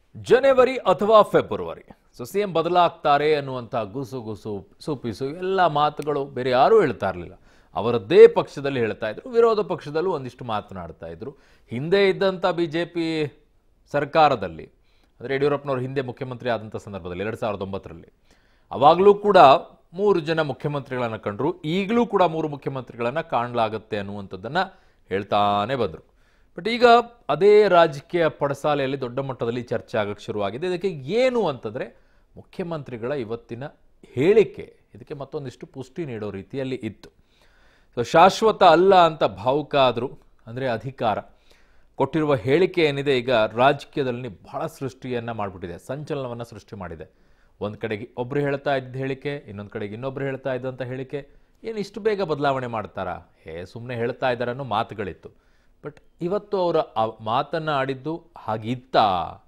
ಜನವರಿ ಅಥವಾ ಫೆಬ್ರವರಿ so C M ಬದಲಾಗ್ತಾರೆ ಅನ್ನುವಂಥ ಗುಸು ಗುಸು ಸುಪಿಸು ಎಲ್ಲ ಮಾತುಗಳು ಬೇರೆ ಯಾರೂ ಹೇಳ್ತಾ ಇರಲಿಲ್ಲ ಅವರದ್ದೇ ಪಕ್ಷದಲ್ಲಿ ಹೇಳ್ತಾ ಇದ್ರು ವಿರೋಧ ಪಕ್ಷದಲ್ಲೂ ಒಂದಿಷ್ಟು ಮಾತನಾಡ್ತಾ ಇದ್ರು ಹಿಂದೆ ಇದ್ದಂಥ ಬಿ ಜೆ ಪಿ ಸರ್ಕಾರದಲ್ಲಿ ಅಂದರೆ ಯಡಿಯೂರಪ್ಪನವರು ಹಿಂದೆ ಮುಖ್ಯಮಂತ್ರಿ ಆದಂಥ ಸಂದರ್ಭದಲ್ಲಿ ಎರಡು ಸಾವಿರದ ಒಂಬತ್ತರಲ್ಲಿ ಅವಾಗಲೂ ಕೂಡ ಮೂರು ಜನ ಮುಖ್ಯಮಂತ್ರಿಗಳನ್ನು ಕಂಡ್ರು ಈಗಲೂ ಕೂಡ ಮೂರು ಮುಖ್ಯಮಂತ್ರಿಗಳನ್ನು ಕಾಣಲಾಗುತ್ತೆ ಅನ್ನುವಂಥದ್ದನ್ನು ಹೇಳ್ತಾನೆ ಬಂದರು ಬಟ್ ಈಗ ಅದೇ ರಾಜಕೀಯ ಪಡಸಾಲೆಯಲ್ಲಿ ದೊಡ್ಡ ಮಟ್ಟದಲ್ಲಿ ಚರ್ಚೆ ಆಗಕ್ಕೆ ಶುರುವಾಗಿದೆ ಇದಕ್ಕೆ ಏನು ಅಂತಂದರೆ ಮುಖ್ಯಮಂತ್ರಿಗಳ ಇವತ್ತಿನ ಹೇಳಿಕೆ ಇದಕ್ಕೆ ಮತ್ತೊಂದಿಷ್ಟು ಪುಷ್ಟಿ ನೀಡೋ ರೀತಿಯಲ್ಲಿ ಇತ್ತು ಸೊ ಶಾಶ್ವತ ಅಲ್ಲ ಅಂತ ಭಾವುಕ ಆದರು ಅಂದರೆ ಅಧಿಕಾರ ಕೊಟ್ಟಿರುವ ಹೇಳಿಕೆ ಏನಿದೆ ಈಗ ರಾಜಕೀಯದಲ್ಲಿ ಬಹಳ ಸೃಷ್ಟಿಯನ್ನು ಮಾಡಿಬಿಟ್ಟಿದೆ ಸಂಚಲನವನ್ನು ಸೃಷ್ಟಿ ಮಾಡಿದೆ ಒಂದು ಕಡೆಗೆ ಒಬ್ಬರು ಹೇಳ್ತಾ ಇದ್ದ ಹೇಳಿಕೆ ಇನ್ನೊಂದು ಕಡೆಗೆ ಇನ್ನೊಬ್ರು ಹೇಳ್ತಾ ಇದ್ದಂಥ ಹೇಳಿಕೆ ಏನು ಇಷ್ಟು ಬೇಗ ಬದಲಾವಣೆ ಮಾಡ್ತಾರಾ ಹೇ ಸುಮ್ಮನೆ ಹೇಳ್ತಾ ಇದ್ದಾರೆ ಅನ್ನೋ ಮಾತುಗಳಿತ್ತು ಬಟ್ ಇವತ್ತು ಅವರ ಆ ಮಾತನ್ನು ಆಡಿದ್ದು ಹಾಗಿತ್ತಾ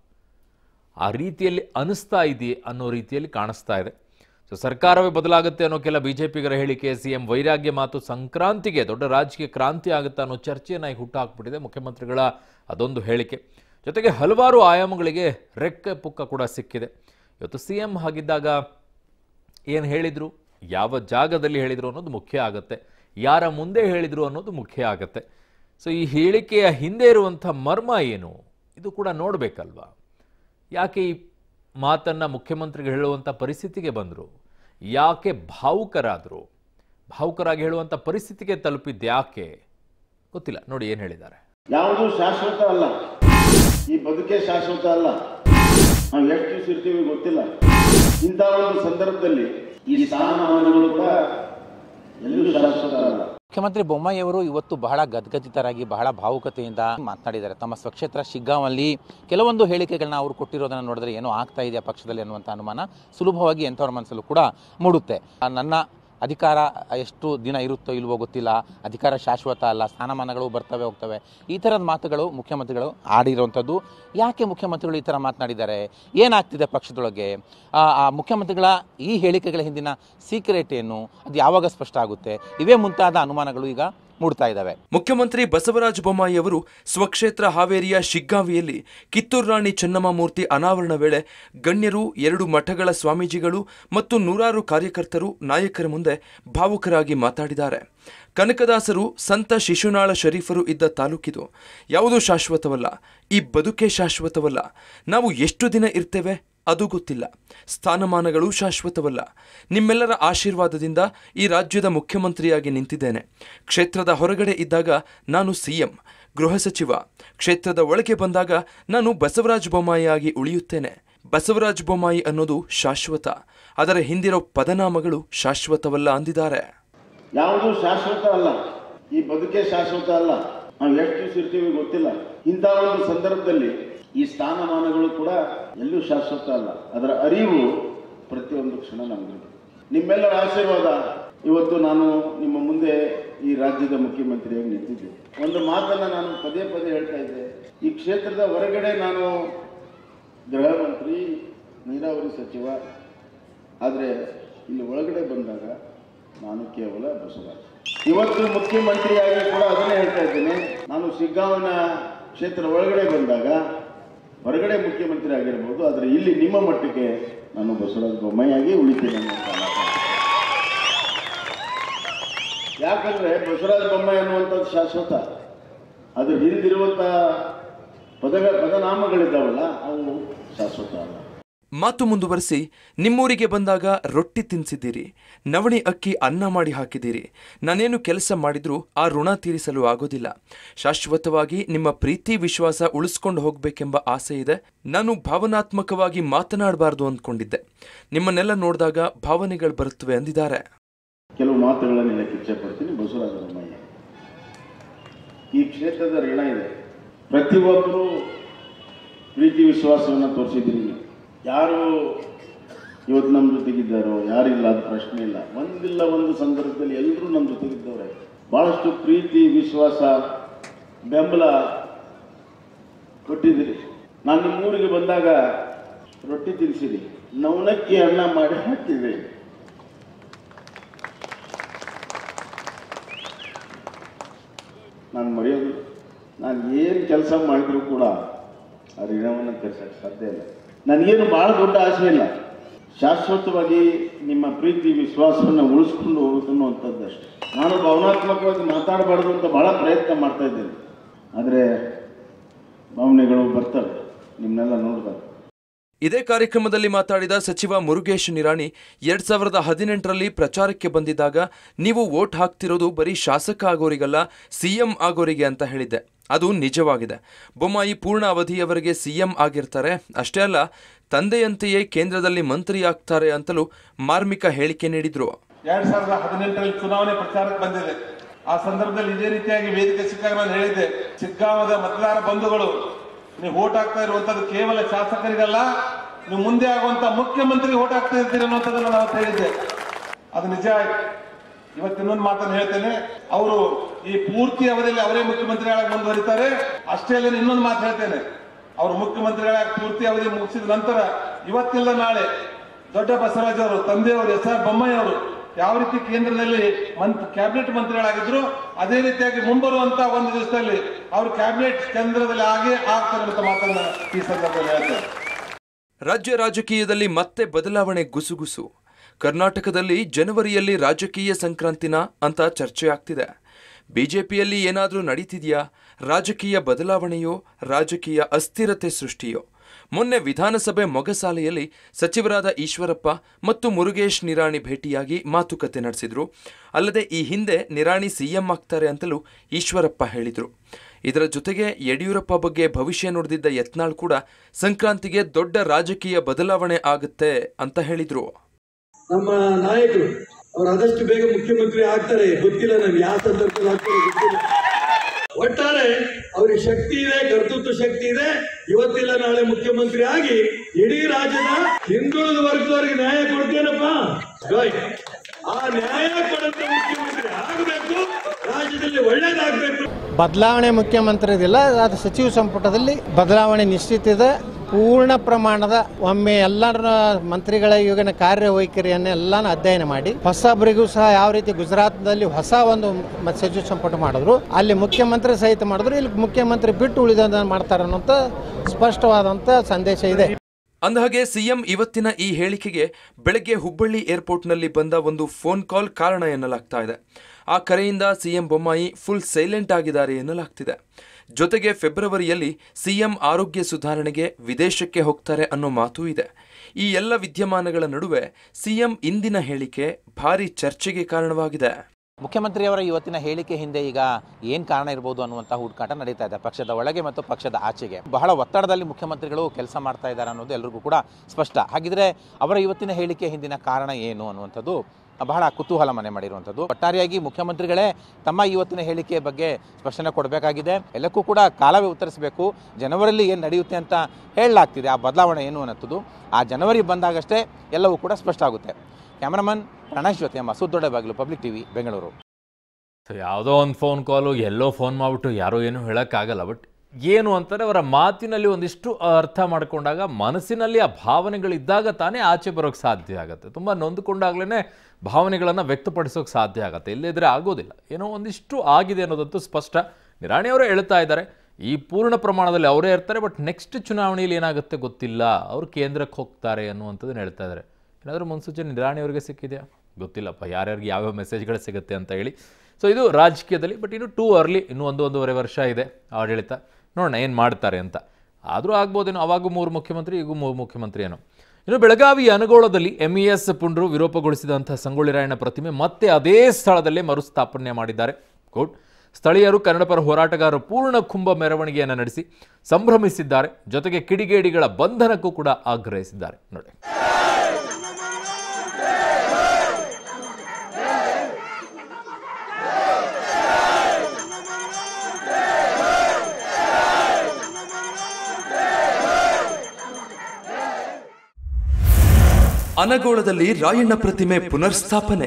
ಆ ರೀತಿಯಲ್ಲಿ ಅನಿಸ್ತಾ ಇದೆಯೇ ಅನ್ನೋ ರೀತಿಯಲ್ಲಿ ಕಾಣಿಸ್ತಾ ಇದೆ ಸೊ ಸರ್ಕಾರವೇ ಬದಲಾಗುತ್ತೆ ಅನ್ನೋ ಕೆಲ ಬಿಜೆಪಿಗರ ಹೇಳಿಕೆ ಸಿಎಂ ವೈರಾಗ್ಯ ಮಾತು ಸಂಕ್ರಾಂತಿಗೆ ದೊಡ್ಡ ರಾಜಕೀಯ ಕ್ರಾಂತಿ ಆಗುತ್ತಾ ಅನ್ನೋ ಚರ್ಚೆಯನ್ನು ಈಗ ಹುಟ್ಟಾಕ್ಬಿಟ್ಟಿದೆ ಮುಖ್ಯಮಂತ್ರಿಗಳ ಅದೊಂದು ಹೇಳಿಕೆ ಜೊತೆಗೆ ಹಲವಾರು ಆಯಾಮಗಳಿಗೆ ರೆಕ್ಕೆ ಪುಕ್ಕ ಕೂಡ ಸಿಕ್ಕಿದೆ ಇವತ್ತು ಸಿ ಎಂ ಆಗಿದ್ದಾಗ ಏನು ಹೇಳಿದರು ಯಾವ ಜಾಗದಲ್ಲಿ ಹೇಳಿದರು ಅನ್ನೋದು ಮುಖ್ಯ ಆಗುತ್ತೆ ಯಾರ ಮುಂದೆ ಹೇಳಿದರು ಅನ್ನೋದು ಮುಖ್ಯ ಆಗುತ್ತೆ ಸೊ ಈ ಹೇಳಿಕೆಯ ಹಿಂದೆ ಇರುವಂಥ ಮರ್ಮ ಏನು ಇದು ಕೂಡ ನೋಡಬೇಕಲ್ವಾ ಯಾಕೆ ಈ ಮಾತನ್ನು ಮುಖ್ಯಮಂತ್ರಿಗಳು ಹೇಳುವಂಥ ಪರಿಸ್ಥಿತಿಗೆ ಬಂದರು ಯಾಕೆ ಭಾವುಕರಾದರು ಭಾವುಕರಾಗಿ ಹೇಳುವಂಥ ಪರಿಸ್ಥಿತಿಗೆ ತಲುಪಿದ್ದು ಯಾಕೆ ಗೊತ್ತಿಲ್ಲ ನೋಡಿ ಏನು ಹೇಳಿದ್ದಾರೆ ಯಾವುದು ಶಾಶ್ವತ ಅಲ್ಲ ಈ ಬದುಕೇ ಶಾಶ್ವತ ಅಲ್ಲ ನಾವು ಎಷ್ಟು ದಿವಸ ಇರ್ತೀವಿ ಗೊತ್ತಿಲ್ಲ ಇಂಥ ಒಂದು ಸಂದರ್ಭದಲ್ಲಿ ಈ ಸ್ಥಾನಮಾನಗಳು ಕೂಡ ಎಲ್ಲೂ ಶಾಶ್ವತ ಅಲ್ಲ ಮುಖ್ಯಮಂತ್ರಿ ಬೊಮ್ಮಾಯಿಯವರು ಇವತ್ತು ಬಹಳ ಗದ್ಗದಿತರಾಗಿ ಬಹಳ ಭಾವುಕತೆಯಿಂದ ಮಾತನಾಡಿದ್ದಾರೆ ತಮ್ಮ ಸ್ವಕ್ಷೇತ್ರ ಶಿಗ್ಗಾಂವಲ್ಲಿ ಕೆಲವೊಂದು ಹೇಳಿಕೆಗಳನ್ನ ಅವರು ಕೊಟ್ಟಿರೋದನ್ನ ನೋಡಿದ್ರೆ ಏನೋ ಆಗ್ತಾ ಇದೆಯಾ ಪಕ್ಷದಲ್ಲಿ ಅನ್ನುವಂಥ ಅನುಮಾನ ಸುಲಭವಾಗಿ ಎಂಥವ್ರ ಮನಸ್ಸಲ್ಲೂ ಕೂಡ ಮೂಡುತ್ತೆ ಆ, ನನ್ನ ಅಧಿಕಾರ ಎಷ್ಟು ದಿನ ಇರುತ್ತೋ ಇಲ್ವೋ ಗೊತ್ತಿಲ್ಲ ಅಧಿಕಾರ ಶಾಶ್ವತ ಅಲ್ಲ ಸ್ಥಾನಮಾನಗಳು ಬರ್ತವೆ ಹೋಗ್ತವೆ ಈ ಥರದ ಮಾತುಗಳು ಮುಖ್ಯಮಂತ್ರಿಗಳು ಆಡಿರುವಂಥದ್ದು ಯಾಕೆ ಮುಖ್ಯಮಂತ್ರಿಗಳು ಈ ಥರ ಮಾತನಾಡಿದ್ದಾರೆ ಏನಾಗ್ತಿದೆ ಪಕ್ಷದೊಳಗೆ ಆ, ಆ ಮುಖ್ಯಮಂತ್ರಿಗಳ ಈ ಹೇಳಿಕೆಗಳ ಹಿಂದಿನ ಸೀಕ್ರೆಟ್ ಏನು ಅದು ಯಾವಾಗ ಸ್ಪಷ್ಟ ಆಗುತ್ತೆ ಇವೇ ಮುಂತಾದ ಅನುಮಾನಗಳು ಈಗ ಮೂಡ್ತಾ ಇದ್ದಾವೆ ಮುಖ್ಯಮಂತ್ರಿ ಬಸವರಾಜ ಬೊಮ್ಮಾಯಿ ಅವರು ಸ್ವಕ್ಷೇತ್ರ ಹಾವೇರಿಯ ಶಿಗ್ಗಾಂವಿಯಲ್ಲಿ ಕಿತ್ತೂರು ರಾಣಿ ಚೆನ್ನಮ್ಮ ಮೂರ್ತಿ ಅನಾವರಣ ವೇಳೆ ಗಣ್ಯರು ಎರಡು ಮಠಗಳ ಸ್ವಾಮೀಜಿಗಳು ಮತ್ತು ನೂರಾರು ಕಾರ್ಯಕರ್ತರು ನಾಯಕರ ಮುಂದೆ ಭಾವುಕರಾಗಿ ಮಾತಾಡಿದ್ದಾರೆ ಕನಕದಾಸರು ಸಂತ ಶಿಶುನಾಳ ಶರೀಫರು ಇದ್ದ ತಾಲೂಕಿದು ಯಾವುದೂ ಶಾಶ್ವತವಲ್ಲ ಈ ಬದುಕೇ ಶಾಶ್ವತವಲ್ಲ ನಾವು ಎಷ್ಟು ದಿನ ಇರ್ತೇವೆ ಅದು ಗೊತ್ತಿಲ್ಲ ಸ್ಥಾನಮಾನಗಳು ಶಾಶ್ವತವಲ್ಲ ನಿಮ್ಮೆಲ್ಲರ ಆಶೀರ್ವಾದದಿಂದ ಈ ರಾಜ್ಯದ ಮುಖ್ಯಮಂತ್ರಿಯಾಗಿ ನಿಂತಿದ್ದೇನೆ ಕ್ಷೇತ್ರದ ಹೊರಗಡೆ ಇದ್ದಾಗ ನಾನು ಸಿಎಂ ಗೃಹ ಸಚಿವ ಕ್ಷೇತ್ರದ ಒಳಗೆ ಬಂದಾಗ ನಾನು ಬಸವರಾಜ ಬೊಮ್ಮಾಯಿಯಾಗಿ ಉಳಿಯುತ್ತೇನೆ ಬಸವರಾಜ ಬೊಮ್ಮಾಯಿ ಅನ್ನೋದು ಶಾಶ್ವತ ಅದರ ಹಿಂದಿರೋ ಪದನಾಮಗಳು ಶಾಶ್ವತವಲ್ಲ ಅಂದಿದ್ದಾರೆ ಯಾವುದು ಶಾಶ್ವತ ಅಲ್ಲ ಈ ಬದುಕೇ ಶಾಶ್ವತ ಅಲ್ಲ ನಾವು ಎಷ್ಟು ದಿವಸ ಇರ್ತೀವಿ ಗೊತ್ತಿಲ್ಲ ಇಂಥ ಒಂದು ಸಂದರ್ಭದಲ್ಲಿ ಈ ಸ್ಥಾನಮಾನಗಳು ಕೂಡ ಎಲ್ಲೂ ಶಾಶ್ವತ ಅಲ್ಲ ಅದರ ಅರಿವು ಪ್ರತಿಯೊಂದು ಕ್ಷಣ ನಮಗಿರುತ್ತೆ ನಿಮ್ಮೆಲ್ಲರ ಆಶೀರ್ವಾದ ಇವತ್ತು ನಾನು ನಿಮ್ಮ ಮುಂದೆ ಈ ರಾಜ್ಯದ ಮುಖ್ಯಮಂತ್ರಿಯಾಗಿ ನಿಂತಿದ್ದೆ ಒಂದು ಮಾತನ್ನು ನಾನು ಪದೇ ಪದೇ ಹೇಳ್ತಾ ಇದ್ದೆ ಈ ಕ್ಷೇತ್ರದ ಹೊರಗಡೆ ನಾನು ಗೃಹ ಮಂತ್ರಿ ನೀರಾವರಿ ಸಚಿವ ಆದರೆ ಇಲ್ಲಿ ಒಳಗಡೆ ಬಂದಾಗ ನಾನು ಕೇವಲ ಬಸವರಾಜ್ ಇವತ್ತು ಮುಖ್ಯಮಂತ್ರಿಯಾಗಿ ಕೂಡ ಅದನ್ನೇ ಹೇಳ್ತಾ ಇದ್ದೇನೆ ನಾನು ಶಿಗ್ಗಾಂವನ ಕ್ಷೇತ್ರ ಒಳಗಡೆ ಬಂದಾಗ ಹೊರಗಡೆ ಮುಖ್ಯಮಂತ್ರಿ ಆಗಿರ್ಬೋದು ಆದರೆ ಇಲ್ಲಿ ನಿಮ್ಮ ಮಟ್ಟಕ್ಕೆ ನಾನು ಬಸವರಾಜ ಬೊಮ್ಮಾಯಿಯಾಗಿ ಉಳಿತೇನೆ ಅನ್ನುವಂಥ ಮಾತನ್ನ. ಯಾಕಂದ್ರೆ ಬಸವರಾಜ ಬೊಮ್ಮಾಯಿ ಅನ್ನುವಂಥದ್ದು ಶಾಶ್ವತ ಅದ್ರ ಹಿಂದಿರುವಂಥ ಪದಗಳ ಪದನಾಮಗಳಿದ್ದಾವಲ್ಲ ಅವು ಶಾಶ್ವತ ಅಲ್ಲ ಮಾತು ಮುಂದುವರೆಸಿ ನಿಮ್ಮೂರಿಗೆ ಬಂದಾಗ ರೊಟ್ಟಿ ತಿನ್ಸಿದ್ದೀರಿ ನವಣಿ ಅಕ್ಕಿ ಅನ್ನ ಮಾಡಿ ಹಾಕಿದ್ದೀರಿ ನಾನೇನು ಕೆಲಸ ಮಾಡಿದ್ರೂ ಆ ಋಣ ತೀರಿಸಲು ಆಗೋದಿಲ್ಲ ಶಾಶ್ವತವಾಗಿ ನಿಮ್ಮ ಪ್ರೀತಿ ವಿಶ್ವಾಸ ಉಳಿಸ್ಕೊಂಡು ಹೋಗ್ಬೇಕೆಂಬ ಆಸೆ ಇದೆ ನಾನು ಭಾವನಾತ್ಮಕವಾಗಿ ಮಾತನಾಡಬಾರ್ದು ಅಂದ್ಕೊಂಡಿದ್ದೆ ನಿಮ್ಮನ್ನೆಲ್ಲ ನೋಡಿದಾಗ ಭಾವನೆಗಳು ಬರುತ್ತವೆ ಅಂದಿದ್ದಾರೆ ಕೆಲವು ಮಾತುಗಳನ್ನು ಹೇಳಕ್ಕೆ ಇಚ್ಛೆಪಡ್ತೀನಿ ಬಸವರಾಜ ಬೊಮ್ಮಾಯಿ ಈ ಕ್ಷೇತ್ರದ ಋಣ ಇದೆ ಪ್ರತಿಯೊಬ್ಬರು ಪ್ರೀತಿ ವಿಶ್ವಾಸವನ್ನು ತೋರಿಸಿದ್ದೀರಿ ನೀವು ಯಾರು ಇವತ್ತು ನಮ್ಮ ಜೊತೆಗಿದ್ದಾರೋ ಯಾರಿಲ್ಲ ಅದು ಪ್ರಶ್ನೆ ಇಲ್ಲ ಒಂದಿಲ್ಲ ಒಂದು ಸಂದರ್ಭದಲ್ಲಿ ಎಲ್ಲರೂ ನಮ್ಮ ಜೊತೆಗಿದ್ದವ್ರೆ ಭಾಳಷ್ಟು ಪ್ರೀತಿ ವಿಶ್ವಾಸ ಬೆಂಬಲ ಕೊಟ್ಟಿದ್ದೀರಿ ನಾನು ನಿಮ್ಮ ಊರಿಗೆ ಬಂದಾಗ ರೊಟ್ಟಿ ತಿನ್ನಿಸಿರಿ ನವಣಕ್ಕಿ ಅನ್ನ ಮಾಡಿ ಹಾಕಿದ್ರಿ ನಾನು ಮರೆಯೋದು ನಾನು ಏನು ಕೆಲಸ ಮಾಡಿದ್ರು ಕೂಡ ಆ ಋಣವನ್ನು ಕರ್ಸಕ್ಕೆ ಸಾಧ್ಯ ಇಲ್ಲ ನನಗೇನು ಭಾಳ ದೊಡ್ಡ ಆಸೆ ಇಲ್ಲ ಶಾಶ್ವತವಾಗಿ ನಿಮ್ಮ ಪ್ರೀತಿ ವಿಶ್ವಾಸವನ್ನು ಉಳಿಸ್ಕೊಂಡು ಹೋಗುತ್ತನ್ನುವಂಥದ್ದು ಅಷ್ಟೇ ನಾನು ಭಾವನಾತ್ಮಕವಾಗಿ ಮಾತಾಡಬಾರ್ದು ಅಂತ ಭಾಳ ಪ್ರಯತ್ನ ಮಾಡ್ತಾ ಇದ್ದೇನೆ ಆದರೆ ಭಾವನೆಗಳು ಬರ್ತವೆ ನಿಮ್ಮನ್ನೆಲ್ಲ ನೋಡಿದಾಗ ಇದೇ ಕಾರ್ಯಕ್ರಮದಲ್ಲಿ ಮಾತಾಡಿದ ಸಚಿವ ಮುರುಗೇಶ್ ನಿರಾಣಿ ಎರಡ್ ಸಾವಿರದ ಹದಿನೆಂಟರಲ್ಲಿ ಪ್ರಚಾರಕ್ಕೆ ಬಂದಿದ್ದಾಗ ನೀವು ವೋಟ್ ಹಾಕ್ತಿರೋದು ಬರೀ ಶಾಸಕ ಆಗೋರಿಗಲ್ಲ ಸಿಎಂ ಆಗೋರಿಗೆ ಅಂತ ಹೇಳಿದ್ದೆ ಅದು ನಿಜವಾಗಿದೆ ಬೊಮ್ಮಾಯಿ ಪೂರ್ಣ ಅವಧಿಯವರೆಗೆ ಸಿಎಂ ಆಗಿರ್ತಾರೆ ಅಷ್ಟೇ ಅಲ್ಲ ತಂದೆಯಂತೆಯೇ ಕೇಂದ್ರದಲ್ಲಿ ಮಂತ್ರಿ ಆಗ್ತಾರೆ ಅಂತಲೂ ಮಾರ್ಮಿಕ ಹೇಳಿಕೆ ನೀಡಿದ್ರು ಎರಡ್ ಸಾವಿರದ ಹದಿನೆಂಟರಲ್ಲಿ ಚುನಾವಣೆ ಪ್ರಚಾರಕ್ಕೆ ಬಂದಿದೆ ಆ ಸಂದರ್ಭದಲ್ಲಿ ಇದೇ ರೀತಿಯಾಗಿ ವೇದಿಕೆ ಸಿಕ್ಕಾಗ ನಾನು ಹೇಳಿದ್ದೆ ಚಿಕ್ಕಾಮದ ಮತದಾರ ಬಂಧುಗಳು ನೀವು ಓಟ್ ಹಾಕ್ತಾ ಇರುವಂತದ್ದು ಕೇವಲ ಶಾಸಕರಿಗಲ್ಲ ನೀವು ಮುಂದೆ ಆಗುವಂತ ಮುಖ್ಯಮಂತ್ರಿಗೆ ಓಟ್ ಹಾಕ್ತಾ ಇರ್ತೀರಿ ಅನ್ನುವಂಥದ್ದನ್ನು ನಾನು ಅವತ್ತು ಹೇಳಿದ್ದೆ ಅದು ನಿಜ ಆಯ್ತು ಇವತ್ತು ಇನ್ನೊಂದು ಮಾತನ್ನು ಹೇಳ್ತೇನೆ ಅವರು ಈ ಪೂರ್ತಿ ಅವಧಿಯಲ್ಲಿ ಅವರೇ ಮುಖ್ಯಮಂತ್ರಿಗಳಾಗಿ ಮುಂದುವರಿತಾರೆ ಅಷ್ಟೇ ಅಲ್ಲದೆ ಇನ್ನೊಂದು ಮಾತು ಹೇಳ್ತೇನೆ ಅವರು ಮುಖ್ಯಮಂತ್ರಿಗಳಾಗಿ ಪೂರ್ತಿ ಅವಧಿ ಮುಗಿಸಿದ ನಂತರ ಇವತ್ತಿಲ್ಲ ನಾಳೆ ದೊಡ್ಡ ಬಸವರಾಜ್ ಅವರು ತಂದೆಯವರು ಎಸ್ ಆರ್ ಬೊಮ್ಮಾಯಿ ಅವರು ಯಾವ ರೀತಿ ಕೇಂದ್ರದಲ್ಲಿ ಮಂತ್ ಕ್ಯಾಬಿನೆಟ್ ಮಂತ್ರಿಗಳಾಗಿದ್ರು ಅದೇ ರೀತಿಯಾಗಿ ಮುಂಬರುವಂತ ಒಂದು ದಿವಸದಲ್ಲಿ ಅವರು ಕ್ಯಾಬಿನೆಟ್ ಕೇಂದ್ರದಲ್ಲಿ ಆಗೇ ಆಗ್ತಾರೆ ಅಂತ ಮಾತನ್ನ ಈ ಸಂದರ್ಭದಲ್ಲಿ ಹೇಳ್ತೇನೆ ರಾಜ್ಯ ರಾಜಕೀಯದಲ್ಲಿ ಮತ್ತೆ ಬದಲಾವಣೆ ಗುಸುಗುಸು ಕರ್ನಾಟಕದಲ್ಲಿ ಜನವರಿಯಲ್ಲಿ ರಾಜಕೀಯ ಸಂಕ್ರಾಂತಿನ ಅಂತ ಚರ್ಚೆ ಆಗ್ತಿದೆ ಬಿಜೆಪಿಯಲ್ಲಿ ಏನಾದರೂ ನಡೀತಿದೆಯಾ ರಾಜಕೀಯ ಬದಲಾವಣೆಯೋ ರಾಜಕೀಯ ಅಸ್ಥಿರತೆ ಸೃಷ್ಟಿಯೋ ಮೊನ್ನೆ ವಿಧಾನಸಭೆ ಮೊಗಸಾಲೆಯಲ್ಲಿ ಸಚಿವರಾದ ಈಶ್ವರಪ್ಪ ಮತ್ತು ಮುರುಗೇಶ್ ನಿರಾಣಿ ಭೇಟಿಯಾಗಿ ಮಾತುಕತೆ ನಡೆಸಿದ್ರು ಅಲ್ಲದೆ ಈ ಹಿಂದೆ ನಿರಾಣಿ ಸಿಎಂ ಆಗ್ತಾರೆ ಅಂತಲೂ ಈಶ್ವರಪ್ಪ ಹೇಳಿದ್ರು ಇದರ ಜೊತೆಗೆ ಯಡಿಯೂರಪ್ಪ ಬಗ್ಗೆ ಭವಿಷ್ಯ ನುಡಿದಿದ್ದ ಯತ್ನಾಳ್ ಕೂಡ ಸಂಕ್ರಾಂತಿಗೆ ದೊಡ್ಡ ರಾಜಕೀಯ ಬದಲಾವಣೆ ಆಗುತ್ತೆ ಅಂತ ಹೇಳಿದ್ರು ನಮ್ಮ ನಾಯಕರು ಅವ್ರು ಆದಷ್ಟು ಬೇಗ ಮುಖ್ಯಮಂತ್ರಿ ಆಗ್ತಾರೆ ಗೊತ್ತಿಲ್ಲ ನನ್ಗೆ ಯಾವ ಸಂದರ್ಭದಲ್ಲಿ ಆಗ್ತಾರೆ ಗೊತ್ತಿಲ್ಲ ಒಟ್ಟಾರೆ ಅವ್ರಿಗೆ ಶಕ್ತಿ ಇದೆ ಕರ್ತೃತ್ವ ಶಕ್ತಿ ಇದೆ ಇವತ್ತಿಲ್ಲ ನಾಳೆ ಮುಖ್ಯಮಂತ್ರಿ ಆಗಿ ಇಡೀ ರಾಜ್ಯದ ಹಿಂದುಳಿದ ವರ್ಗದವರಿಗೆ ನ್ಯಾಯ ಕೊಡ್ತೇನಪ್ಪ Right. ಆ ನ್ಯಾಯ ಕೊಡಂತ ಮುಖ್ಯಮಂತ್ರಿ ಆಗಬೇಕು ರಾಜ್ಯದಲ್ಲಿ ಒಳ್ಳೇದಾಗಬೇಕು ಬದಲಾವಣೆ ಮುಖ್ಯಮಂತ್ರಿದಿಲ್ಲ ಅದು ಸಚಿವ ಸಂಪುಟದಲ್ಲಿ ಬದಲಾವಣೆ ನಿಶ್ಚಿತ ಇದೆ ಪೂರ್ಣ ಪ್ರಮಾಣದ ಒಮ್ಮೆ ಎಲ್ಲರ ಮಂತ್ರಿಗಳ ಈಗಿನ ಕಾರ್ಯವೈಖರಿಯನ್ನು ಎಲ್ಲಾನು ಅಧ್ಯಯನ ಮಾಡಿ ಹೊಸಬರಿಗೂ ಸಹ ಯಾವ ರೀತಿ ಗುಜರಾತ್ನಲ್ಲಿ ಹೊಸ ಒಂದು ಮ- ಸಚಿವ ಸಂಪುಟ ಮಾಡಿದ್ರು ಅಲ್ಲಿ ಮುಖ್ಯಮಂತ್ರಿ ಸಹಿತ ಮಾಡಿದ್ರು ಇಲ್ಲಿ ಮುಖ್ಯಮಂತ್ರಿ ಬಿಟ್ಟು ಉಳಿದ ಮಾಡ್ತಾರೆ ಅನ್ನೋಂಥ ಸ್ಪಷ್ಟವಾದಂಥ ಸಂದೇಶ ಇದೆ ಅಂದಹಾಗೆ ಸಿಎಂ ಇವತ್ತಿನ ಈ ಹೇಳಿಕೆಗೆ ಬೆಳಗ್ಗೆ ಹುಬ್ಬಳ್ಳಿ ಏರ್ಪೋರ್ಟ್ನಲ್ಲಿ ಬಂದ ಒಂದು ಫೋನ್ ಕಾಲ್ ಕಾರಣ ಎನ್ನಲಾಗ್ತಾ ಇದೆ ಆ ಕರೆಯಿಂದ ಸಿಎಂ ಬೊಮ್ಮಾಯಿ ಫುಲ್ ಸೈಲೆಂಟ್ ಆಗಿದ್ದಾರೆ ಎನ್ನಲಾಗ್ತಿದೆ ಜೊತೆಗೆ ಫೆಬ್ರವರಿಯಲ್ಲಿ ಸಿಎಂ ಆರೋಗ್ಯ ಸುಧಾರಣೆಗೆ ವಿದೇಶಕ್ಕೆ ಹೋಗ್ತಾರೆ ಅನ್ನೋ ಮಾತೂ ಇದೆ ಈ ಎಲ್ಲ ವಿದ್ಯಮಾನಗಳ ನಡುವೆ ಸಿಎಂ ಇಂದಿನ ಹೇಳಿಕೆ ಭಾರಿ ಚರ್ಚೆಗೆ ಕಾರಣವಾಗಿದೆ ಮುಖ್ಯಮಂತ್ರಿಯವರ ಇವತ್ತಿನ ಹೇಳಿಕೆ ಹಿಂದೆ ಈಗ ಏನು ಕಾರಣ ಇರ್ಬೋದು ಅನ್ನುವಂಥ ಹುಡುಕಾಟ ನಡೀತಾ ಇದೆ ಪಕ್ಷದ ಒಳಗೆ ಮತ್ತು ಪಕ್ಷದ ಆಚೆಗೆ ಬಹಳ ಒತ್ತಡದಲ್ಲಿ ಮುಖ್ಯಮಂತ್ರಿಗಳು ಕೆಲಸ ಮಾಡ್ತಾ ಇದ್ದಾರೆ ಅನ್ನೋದು ಎಲ್ರಿಗೂ ಕೂಡ ಸ್ಪಷ್ಟ ಹಾಗಿದ್ರೆ ಅವರ ಇವತ್ತಿನ ಹೇಳಿಕೆ ಹಿಂದಿನ ಕಾರಣ ಏನು ಅನ್ನುವಂಥದ್ದು ಬಹಳ ಕುತೂಹಲ ಮನೆ ಮಾಡಿರುವಂಥದ್ದು ಒಟ್ಟಾರೆಯಾಗಿ ಮುಖ್ಯಮಂತ್ರಿಗಳೇ ತಮ್ಮ ಇವತ್ತಿನ ಹೇಳಿಕೆಯ ಬಗ್ಗೆ ಸ್ಪಷ್ಟನೆ ಕೊಡಬೇಕಾಗಿದೆ ಎಲ್ಲಕ್ಕೂ ಕೂಡ ಕಾಲವೇ ಉತ್ತರಿಸಬೇಕು ಜನವರಿಯಲ್ಲಿ ಏನು ನಡೆಯುತ್ತೆ ಅಂತ ಹೇಳಲಾಗ್ತಿದೆ ಆ ಬದಲಾವಣೆ ಏನು ಅನ್ನೋದು ಆ ಜನವರಿ ಬಂದಾಗಷ್ಟೇ ಎಲ್ಲವೂ ಕೂಡ ಸ್ಪಷ್ಟ ಆಗುತ್ತೆ ಕ್ಯಾಮರಾಮನ್ ಪ್ರಣೇಶ್ ಜೊತೆ ಮಸೂದ್ ದೊಡ್ಡ ಬಾಗಿಲು ಪಬ್ಲಿಕ್ ಟಿವಿ ಬೆಂಗಳೂರು ಸೊ ಯಾವುದೋ ಒಂದು ಫೋನ್ ಕಾಲು ಎಲ್ಲೋ ಫೋನ್ ಮಾಡಿಬಿಟ್ಟು ಯಾರೋ ಏನೂ ಹೇಳೋಕ್ಕಾಗಲ್ಲ ಬಟ್ ಏನು ಅಂತಾರೆ ಅವರ ಮಾತಿನಲ್ಲಿ ಒಂದಿಷ್ಟು ಅರ್ಥ ಮಾಡಿಕೊಂಡಾಗ ಮನಸ್ಸಿನಲ್ಲಿ ಆ ಭಾವನೆಗಳಿದ್ದಾಗ ತಾನೇ ಆಚೆ ಬರೋಕ್ಕೆ ಸಾಧ್ಯ ಆಗುತ್ತೆ ತುಂಬ ನೊಂದುಕೊಂಡಾಗ್ಲೇ ಭಾವನೆಗಳನ್ನು ವ್ಯಕ್ತಪಡಿಸೋಕೆ ಸಾಧ್ಯ ಆಗುತ್ತೆ ಇಲ್ಲದಿದ್ದರೆ ಆಗೋದಿಲ್ಲ ಏನೋ ಒಂದಿಷ್ಟು ಆಗಿದೆ ಅನ್ನೋದಂತೂ ಸ್ಪಷ್ಟ ನಿರಾಣಿಯವರೇ ಹೇಳ್ತಾ ಇದ್ದಾರೆ ಈ ಪೂರ್ಣ ಪ್ರಮಾಣದಲ್ಲಿ ಅವರೇ ಇರ್ತಾರೆ ಬಟ್ ನೆಕ್ಸ್ಟ್ ಚುನಾವಣೆಯಲ್ಲಿ ಏನಾಗುತ್ತೆ ಗೊತ್ತಿಲ್ಲ ಅವರು ಕೇಂದ್ರಕ್ಕೆ ಹೋಗ್ತಾರೆ ಅನ್ನುವಂಥದ್ದನ್ನು ಹೇಳ್ತಾ ಇದ್ದಾರೆ ಏನಾದರೂ ಮುನ್ಸೂಚನೆ ನಿರಾಣಿಯವರಿಗೆ ಸಿಕ್ಕಿದೆಯಾ ಗೊತ್ತಿಲ್ಲಪ್ಪ ಯಾರ್ಯಾರಿಗೆ ಯಾವ್ಯಾವ ಮೆಸೇಜ್ಗಳು ಸಿಗುತ್ತೆ ಅಂತ ಹೇಳಿ ಸೊ ಇದು ರಾಜಕೀಯದಲ್ಲಿ ಬಟ್ ಇನ್ನು ಟೂ ಅರ್ಲಿ ಇನ್ನೂ ಒಂದು ಒಂದೂವರೆ ವರ್ಷ ಇದೆ ಆಡಳಿತ ನೋಡೋಣ ಏನು ಮಾಡ್ತಾರೆ ಅಂತ ಆದರೂ ಆಗ್ಬೋದೇನೋ ಅವಾಗೂ ಮೂರು ಮುಖ್ಯಮಂತ್ರಿ ಈಗೂ ಮೂರು ಮುಖ್ಯಮಂತ್ರಿ ಏನೋ ಇನ್ನು ಬೆಳಗಾವಿ ಅನಗೋಳದಲ್ಲಿ ಎಂ ಇ ಎಸ್ ಪುಂಡ್ರು ವಿರೂಪಗೊಳಿಸಿದಂಥ ಸಂಗೊಳ್ಳಿ ರಾಯಣ್ಣ ಪ್ರತಿಮೆ ಮತ್ತೆ ಅದೇ ಸ್ಥಳದಲ್ಲೇ ಮರುಸ್ಥಾಪನೆ ಮಾಡಿದ್ದಾರೆ ಕೋರ್ಟ್ ಸ್ಥಳೀಯರು ಕನ್ನಡಪರ ಹೋರಾಟಗಾರರು ಪೂರ್ಣ ಕುಂಭ ಮೆರವಣಿಗೆಯನ್ನು ನಡೆಸಿ ಸಂಭ್ರಮಿಸಿದ್ದಾರೆ ಜೊತೆಗೆ ಕಿಡಿಗೇಡಿಗಳ ಬಂಧನಕ್ಕೂ ಕೂಡ ಆಗ್ರಹಿಸಿದ್ದಾರೆ ನೋಡಿ ಅನಗೋಳದಲ್ಲಿ ರಾಯಣ್ಣ ಪ್ರತಿಮೆ ಪುನರ್ಸ್ಥಾಪನೆ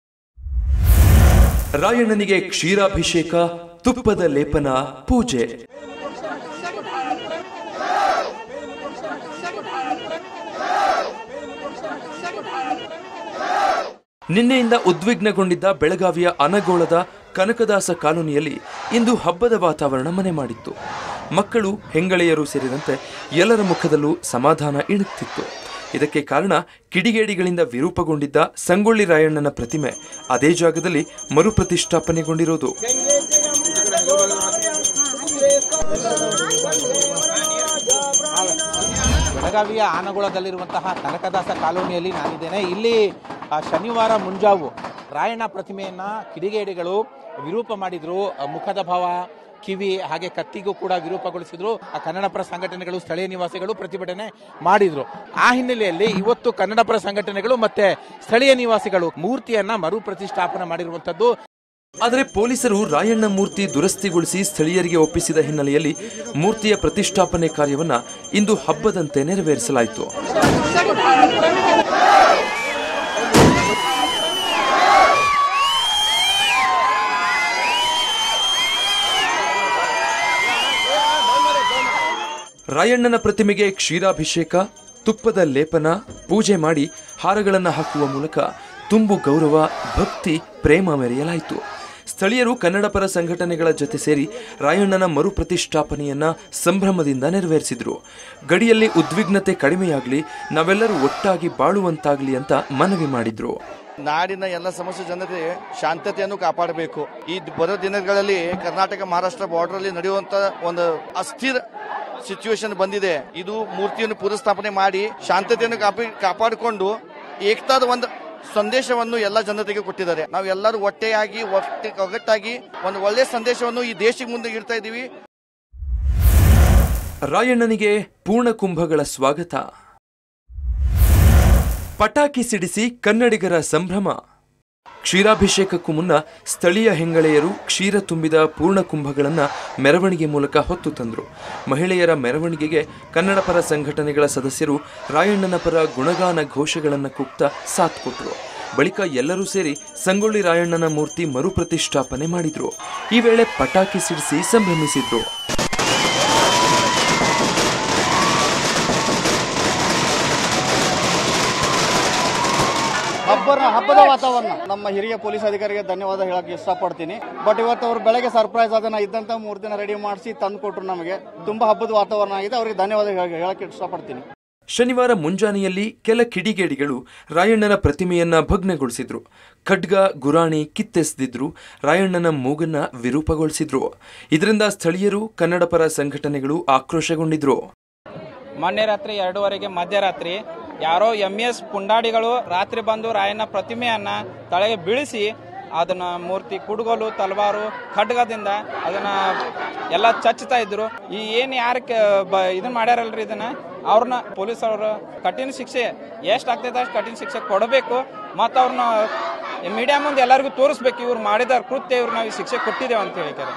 ರಾಯಣ್ಣನಿಗೆ ಕ್ಷೀರಾಭಿಷೇಕ ತುಪ್ಪದ ಲೇಪನ ಪೂಜೆ ನಿನ್ನೆಯಿಂದ ಉದ್ವಿಗ್ನಗೊಂಡಿದ್ದ ಬೆಳಗಾವಿಯ ಅನಗೋಳದ ಕನಕದಾಸ ಕಾಲೋನಿಯಲ್ಲಿ ಇಂದು ಹಬ್ಬದ ವಾತಾವರಣ ಮನೆ ಮಾಡಿತ್ತು ಮಕ್ಕಳು ಹೆಂಗಳೆಯರು ಸೇರಿದಂತೆ ಎಲ್ಲರ ಮುಖದಲ್ಲೂ ಸಮಾಧಾನ ಇಣುಕ್ತಿತ್ತು ಇದಕ್ಕೆ ಕಾರಣ ಕಿಡಿಗೇಡಿಗಳಿಂದ ವಿರೂಪಗೊಂಡಿದ್ದ ಸಂಗೊಳ್ಳಿ ರಾಯಣ್ಣನ ಪ್ರತಿಮೆ ಅದೇ ಜಾಗದಲ್ಲಿ ಮರುಪ್ರತಿಷ್ಠಾಪನೆಗೊಂಡಿರೋದು ಬೆಳಗಾವಿಯ ಆನಗೋಳದಲ್ಲಿರುವಂತಹ ಕನಕದಾಸ ಕಾಲೋನಿಯಲ್ಲಿ ನಾನಿದ್ದೇನೆ ಇಲ್ಲಿ ಆ, ಶನಿವಾರ ಮುಂಜಾವು ರಾಯಣ್ಣ ಪ್ರತಿಮೆಯನ್ನ ಕಿಡಿಗೇಡಿಗಳು ವಿರೂಪ ಮಾಡಿದ್ರು ಆ, ಮುಖದ ಭಾವ ಕಿವಿ ಹಾಗೆ ಕತ್ತಿಗೂ ಕೂಡ ವಿರೂಪಗೊಳಿಸಿದ್ರು ಆ ಕನ್ನಡಪರ ಸಂಘಟನೆಗಳು ಸ್ಥಳೀಯ ನಿವಾಸಿಗಳು ಪ್ರತಿಭಟನೆ ಮಾಡಿದ್ರು ಆ ಹಿನ್ನೆಲೆಯಲ್ಲಿ ಇವತ್ತು ಕನ್ನಡಪರ ಸಂಘಟನೆಗಳು ಮತ್ತೆ ಸ್ಥಳೀಯ ನಿವಾಸಿಗಳು ಮೂರ್ತಿಯನ್ನ ಮರು ಪ್ರತಿಷ್ಠಾಪನೆ ಮಾಡಿರುವಂತದ್ದು ಆದರೆ ಪೊಲೀಸರು ರಾಯಣ್ಣ ಮೂರ್ತಿ ದುರಸ್ತಿಗೊಳಿಸಿ ಸ್ಥಳೀಯರಿಗೆ ಒಪ್ಪಿಸಿದ ಹಿನ್ನೆಲೆಯಲ್ಲಿ ಮೂರ್ತಿಯ ಪ್ರತಿಷ್ಠಾಪನೆ ಕಾರ್ಯವನ್ನ ಇಂದು ಹಬ್ಬದಂತೆ ನೆರವೇರಿಸಲಾಯಿತು ರಾಯಣ್ಣನ ಪ್ರತಿಮೆಗೆ ಕ್ಷೀರಾಭಿಷೇಕ ತುಪ್ಪದ ಲೇಪನ ಪೂಜೆ ಮಾಡಿ ಹಾರಗಳನ್ನು ಹಾಕುವ ಮೂಲಕ ತುಂಬು ಗೌರವ ಭಕ್ತಿ ಪ್ರೇಮ ಮೆರೆಯಲಾಯಿತು ಸ್ಥಳೀಯರು ಕನ್ನಡಪರ ಸಂಘಟನೆಗಳ ಜೊತೆ ಸೇರಿ ರಾಯಣ್ಣನ ಮರುಪ್ರತಿಷ್ಠಾಪನೆಯನ್ನ ಸಂಭ್ರಮದಿಂದ ನೆರವೇರಿಸಿದ್ರು ಗಡಿಯಲ್ಲಿ ಉದ್ವಿಗ್ನತೆ ಕಡಿಮೆಯಾಗಲಿ ನಾವೆಲ್ಲರೂ ಒಟ್ಟಾಗಿ ಬಾಳುವಂತಾಗಲಿ ಅಂತ ಮನವಿ ಮಾಡಿದ್ರು ನಾಡಿನ ಎಲ್ಲ ಸಮಸ್ಯೆ ಜನತೆ ಶಾಂತತೆಯನ್ನು ಕಾಪಾಡಬೇಕು ಈ ಬರೋ ದಿನಗಳಲ್ಲಿ ಕರ್ನಾಟಕ ಮಹಾರಾಷ್ಟ್ರ ಬಾರ್ಡರ್ ಅಲ್ಲಿ ನಡೆಯುವಂತ ಒಂದು ಅಸ್ಥಿರ ಸಿಚುವೇಶನ್ ಬಂದಿದೆ ಇದು ಮೂರ್ತಿಯನ್ನು ಪುನಃಸ್ಥಾಪನೆ ಮಾಡಿ ಶಾಂತತೆಯನ್ನು ಕಾಪಿ ಕಾಪಾಡಿಕೊಂಡು ಏಕತಾದ ಒಂದು ಸಂದೇಶವನ್ನು ಎಲ್ಲ ಜನತೆಗೆ ಕೊಟ್ಟಿದ್ದಾರೆ ನಾವು ಎಲ್ಲರೂ ಒಟ್ಟೆಯಾಗಿ ಒಟ್ಟೆ ಒಗ್ಗಟ್ಟಾಗಿ ಒಂದು ಒಳ್ಳೆಯ ಸಂದೇಶವನ್ನು ಈ ದೇಶಕ್ಕೆ ಮುಂದೆ ಇಡ್ತಾ ಇದ್ದೀವಿ ರಾಯಣ್ಣನಿಗೆ ಪೂರ್ಣ ಕುಂಭಗಳ ಸ್ವಾಗತ ಪಟಾಕಿ ಸಿಡಿಸಿ ಕನ್ನಡಿಗರ ಸಂಭ್ರಮ ಕ್ಷೀರಾಭಿಷೇಕಕ್ಕೂ ಮುನ್ನ ಸ್ಥಳೀಯ ಹೆಂಗಳೆಯರು ಕ್ಷೀರ ತುಂಬಿದ ಪೂರ್ಣ ಕುಂಭಗಳನ್ನು ಮೆರವಣಿಗೆ ಮೂಲಕ ಹೊತ್ತು ತಂದರು ಮಹಿಳೆಯರ ಮೆರವಣಿಗೆಗೆ ಕನ್ನಡ ಪರ ಸಂಘಟನೆಗಳ ಸದಸ್ಯರು ರಾಯಣ್ಣನ ಪರ ಗುಣಗಾನ ಘೋಷಗಳನ್ನು ಕೂಗ್ತಾ ಸಾಥ್ ಕೊಟ್ಟರು ಬಳಿಕ ಎಲ್ಲರೂ ಸೇರಿ ಸಂಗೊಳ್ಳಿ ರಾಯಣ್ಣನ ಮೂರ್ತಿ ಮರುಪ್ರತಿಷ್ಠಾಪನೆ ಮಾಡಿದ್ರು ಈ ವೇಳೆ ಪಟಾಕಿ ಸಿಡಿಸಿ ಸಂಭ್ರಮಿಸಿದ್ರು ಹಬ್ಬರ ಹಬ್ಬದ ವಾತಾವರಣ ನಮ್ಮ ಹಿರಿಯ ಪೊಲೀಸ್ ಅಧಿಕಾರಿಗೆ ಧನ್ಯವಾದ ಹೇಳಕ್ ಇಷ್ಟಪಡ್ತೀನಿ ಬಟ್ ಇವತ್ತು ಅವ್ರು ಬೆಳಗ್ಗೆ ಸರ್ಪ್ರೈಸ್ ಅದನ್ನ ಇದ್ದಂತ ಮೂರ್ತಿನ ರೆಡಿ ಮಾಡಿಸಿ ತಂದು ಕೊಟ್ರು ನಮಗೆ ತುಂಬಾ ಹಬ್ಬದ ವಾತಾವರಣ ಆಗಿದೆ ಅವರಿಗೆ ಧನ್ಯವಾದ ಹೇಳ- ಹೇಳಕ್ ಇಷ್ಟಪಡ್ತೀನಿ ಶನಿವಾರ ಮುಂಜಾನೆಯಲ್ಲಿ ಕೆಲ ಕಿಡಿಗೇಡಿಗಳು ರಾಯಣ್ಣನ ಪ್ರತಿಮೆಯನ್ನ ಭಗ್ನಗೊಳಿಸಿದ್ರು ಖಡ್ಗ ಗುರಾಣಿ ಕಿತ್ತೆಸೆದಿದ್ರು ರಾಯಣ್ಣನ ಮೂಗನ್ನ ವಿರೂಪಗೊಳಿಸಿದ್ರು ಇದರಿಂದ ಸ್ಥಳೀಯರು ಕನ್ನಡ ಪರ ಸಂಘಟನೆಗಳು ಆಕ್ರೋಶಗೊಂಡಿದ್ರು ಮೊನ್ನೆ ರಾತ್ರಿ ಎರಡೂವರೆಗೆ ಮಧ್ಯರಾತ್ರಿ ಯಾರೋ ಎಂ ಎಸ್ ಪುಂಡಾಡಿಗಳು ರಾತ್ರಿ ಬಂದು ರಾಯಣ್ಣ ಪ್ರತಿಮೆಯನ್ನ ತಳಗೆ ಬೀಳಿಸಿ ಅದನ್ನ ಮೂರ್ತಿ ಕುಡುಗೋಲು ತಲವಾರು ಖಡ್ಗದಿಂದ ಅದನ್ನ ಎಲ್ಲ ಚಚ್ಚುತ್ತಾ ಇದ್ರು ಈ ಏನ್ ಯಾರ ಇದನ್ನ ಮಾಡ್ಯಾರಲ್ರಿ ಇದನ್ನ ಅವ್ರನ್ನ ಪೊಲೀಸ್ ಅವರು ಕಠಿಣ ಶಿಕ್ಷೆ ಎಷ್ಟು ಆಗ್ತೈತೆ ಅಷ್ಟು ಕಠಿಣ ಶಿಕ್ಷೆ ಕೊಡಬೇಕು ಮತ್ತು ಅವ್ರನ್ನ ಮೀಡಿಯಾ ಮುಂದೆ ಎಲ್ಲರಿಗೂ ತೋರಿಸ್ಬೇಕು ಇವ್ರು ಮಾಡಿದ ಕೃತ್ಯ ಇವ್ರು ನಾವು ಈ ಶಿಕ್ಷೆ ಕೊಟ್ಟಿದ್ದೇವೆ ಅಂತ ಹೇಳ್ತಾರೆ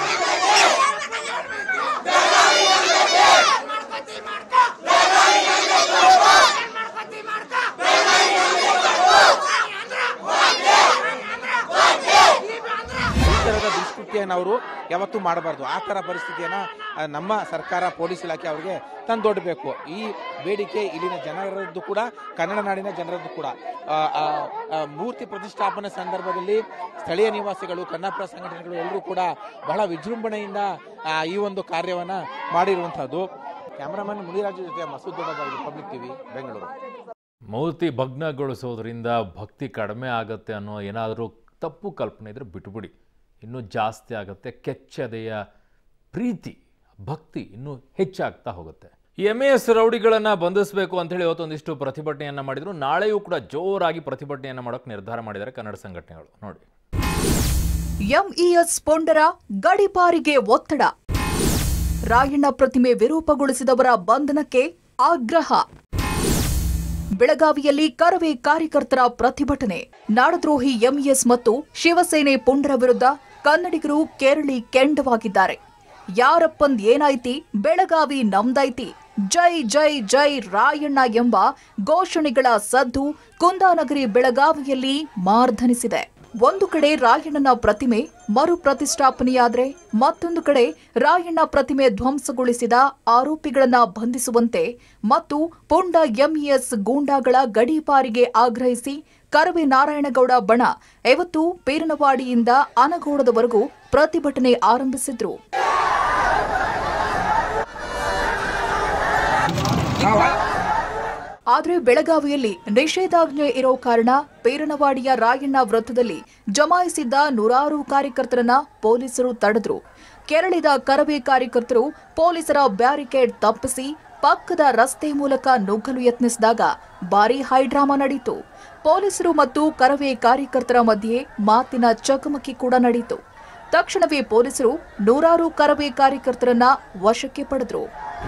ಈ ಥರದ ದುಷ್ಕೃತ್ಯವನ್ನು ಅವರು ಯಾವತ್ತೂ ಮಾಡಬಾರ್ದು ಆ ಥರ ಪರಿಸ್ಥಿತಿಯನ್ನು ಆ, ನಮ್ಮ ಸರ್ಕಾರ ಪೊಲೀಸ್ ಇಲಾಖೆ ಅವರಿಗೆ ತಂದೊಡ್ಡಬೇಕು ಈ ಬೇಡಿಕೆ ಇಲ್ಲಿನ ಜನರದ್ದು ಕೂಡ ಕನ್ನಡ ನಾಡಿನ ಜನರದ್ದು ಕೂಡ ಆ, ಆ, ಆ, ಮೂರ್ತಿ ಪ್ರತಿಷ್ಠಾಪನೆ ಸಂದರ್ಭದಲ್ಲಿ ಸ್ಥಳೀಯ ನಿವಾಸಿಗಳು ಕನ್ನಡಪರ ಸಂಘಟನೆಗಳು ಎಲ್ಲರೂ ಕೂಡ ಬಹಳ ವಿಜೃಂಭಣೆಯಿಂದ ಆ, ಈ ಒಂದು ಕಾರ್ಯವನ್ನು ಮಾಡಿರುವಂಥದ್ದು ಕ್ಯಾಮರಾಮನ್ ಮುನಿರಾಜು ಜೊತೆ ಮಸೂದ್ ದೊಡ್ಡಬಾಗಿ ಪಬ್ಲಿಕ್ ಟಿವಿ ಬೆಂಗಳೂರು ಮೂರ್ತಿ ಭಗ್ನಗೊಳಿಸೋದ್ರಿಂದ ಭಕ್ತಿ ಕಡಿಮೆ ಆಗುತ್ತೆ ಅನ್ನೋ ಏನಾದರೂ ತಪ್ಪು ಕಲ್ಪನೆ ಇದ್ರೆ ಬಿಟ್ಬಿಡಿ ಇನ್ನೂ ಜಾಸ್ತಿ ಆಗುತ್ತೆ ಕೆಚ್ಚದೆಯ ಪ್ರೀತಿ ಭಕ್ತಿ ಇನ್ನೂ ಹೆಚ್ಚಾಗ್ತಾ ಹೋಗುತ್ತೆ ಎಮ್ ಎಸ್ ರೌಡಿಗಳನ್ನು ಬಂಧಿಸಬೇಕು ಅಂತೇಳಿ ಇವತ್ತೊಂದಿಷ್ಟು ಪ್ರತಿಭಟನೆಯನ್ನು ಮಾಡಿದರು ನಾಳೆಯೂ ಕೂಡ ಜೋರಾಗಿ ಪ್ರತಿಭಟನೆಯನ್ನು ಮಾಡೋಕ್ಕೆ ನಿರ್ಧಾರ ಮಾಡಿದ್ದಾರೆ ಕನ್ನಡ ಸಂಘಟನೆಗಳು ನೋಡಿ ಎಂಇಎಸ್ ಪೊಂಡರ ಗಡಿಪಾರಿಗೆ ಒತ್ತಡ ರಾಯಣ್ಣ ಪ್ರತಿಮೆ ವಿರೂಪಗೊಳಿಸಿದವರ ಬಂಧನಕ್ಕೆ ಆಗ್ರಹ ಬೆಳಗಾವಿಯಲ್ಲಿ ಕರವೇ ಕಾರ್ಯಕರ್ತರ ಪ್ರತಿಭಟನೆ ನಾಡದ್ರೋಹಿ ಎಂಇಎಸ್ ಮತ್ತು ಶಿವಸೇನೆ ಪುಂಡರ ವಿರುದ್ಧ ಕನ್ನಡಿಗರು ಕೆರಳಿ ಕೆಂಡವಾಗಿದ್ದಾರೆ ಯಾರಪ್ಪಂದ್ ಏನಾಯ್ತಿ ಬೆಳಗಾವಿ ನಮ್ದೈತಿ ಜೈ ಜೈ ಜೈ ರಾಯಣ್ಣ ಎಂಬ ಘೋಷಣೆಗಳ ಸದ್ದು ಕುಂದಾನಗರಿ ಬೆಳಗಾವಿಯಲ್ಲಿ ಮಾರ್ಧನಿಸಿದೆ ಒಂದು ಕಡೆ ರಾಯಣ್ಣನ ಪ್ರತಿಮೆ ಮರು ಪ್ರತಿಷ್ಠಾಪನೆಯಾದ್ರೆ ಮತ್ತೊಂದು ಕಡೆ ರಾಯಣ್ಣ ಪ್ರತಿಮೆ ಧ್ವಂಸಗೊಳಿಸಿದ ಆರೋಪಿಗಳನ್ನ ಬಂಧಿಸುವಂತೆ ಮತ್ತು ಪುಂಡ ಎಂಇಎಸ್ ಗೂಂಡಾಗಳ ಗಡೀಪಾರಿಗೆ ಆಗ್ರಹಿಸಿ ಕರವೇ ನಾರಾಯಣಗೌಡ ಬಣ ಇವತ್ತು ಪೇರನವಾಡಿಯಿಂದ ಆನಗೋಡದವರೆಗೂ ಪ್ರತಿಭಟನೆ ಆರಂಭಿಸಿದ್ರು ಆದರೆ ಬೆಳಗಾವಿಯಲ್ಲಿ ನಿಷೇಧಾಜ್ಞೆ ಇರೋ ಕಾರಣ ಪೇರನವಾಡಿಯ ರಾಯಣ್ಣ ವೃತ್ತದಲ್ಲಿ ಜಮಾಯಿಸಿದ್ದ ನೂರಾರು ಕಾರ್ಯಕರ್ತರನ್ನ ಪೊಲೀಸರು ತಡೆದ್ರು ಕೆರಳಿದ ಕರವೇ ಕಾರ್ಯಕರ್ತರು ಪೊಲೀಸರ ಬ್ಯಾರಿಕೇಡ್ ತಪ್ಪಿಸಿ ಪಕ್ಕದ ರಸ್ತೆ ಮೂಲಕ ನುಗ್ಗಲು ಯತ್ನಿಸಿದಾಗ ಭಾರೀ ಹೈಡ್ರಾಮಾ ನಡೆಯಿತು ಪೊಲೀಸರು ಮತ್ತು ಕರವೇ ಕಾರ್ಯಕರ್ತರ ಮಧ್ಯೆ ಮಾತಿನ ಚಕಮಕಿ ಕೂಡ ನಡೆಯಿತು ತಕ್ಷಣವೇ ಪೊಲೀಸರು ನೂರಾರು ಕರವೇ ಕಾರ್ಯಕರ್ತರನ್ನ ವಶಕ್ಕೆ ಪಡೆದ್ರು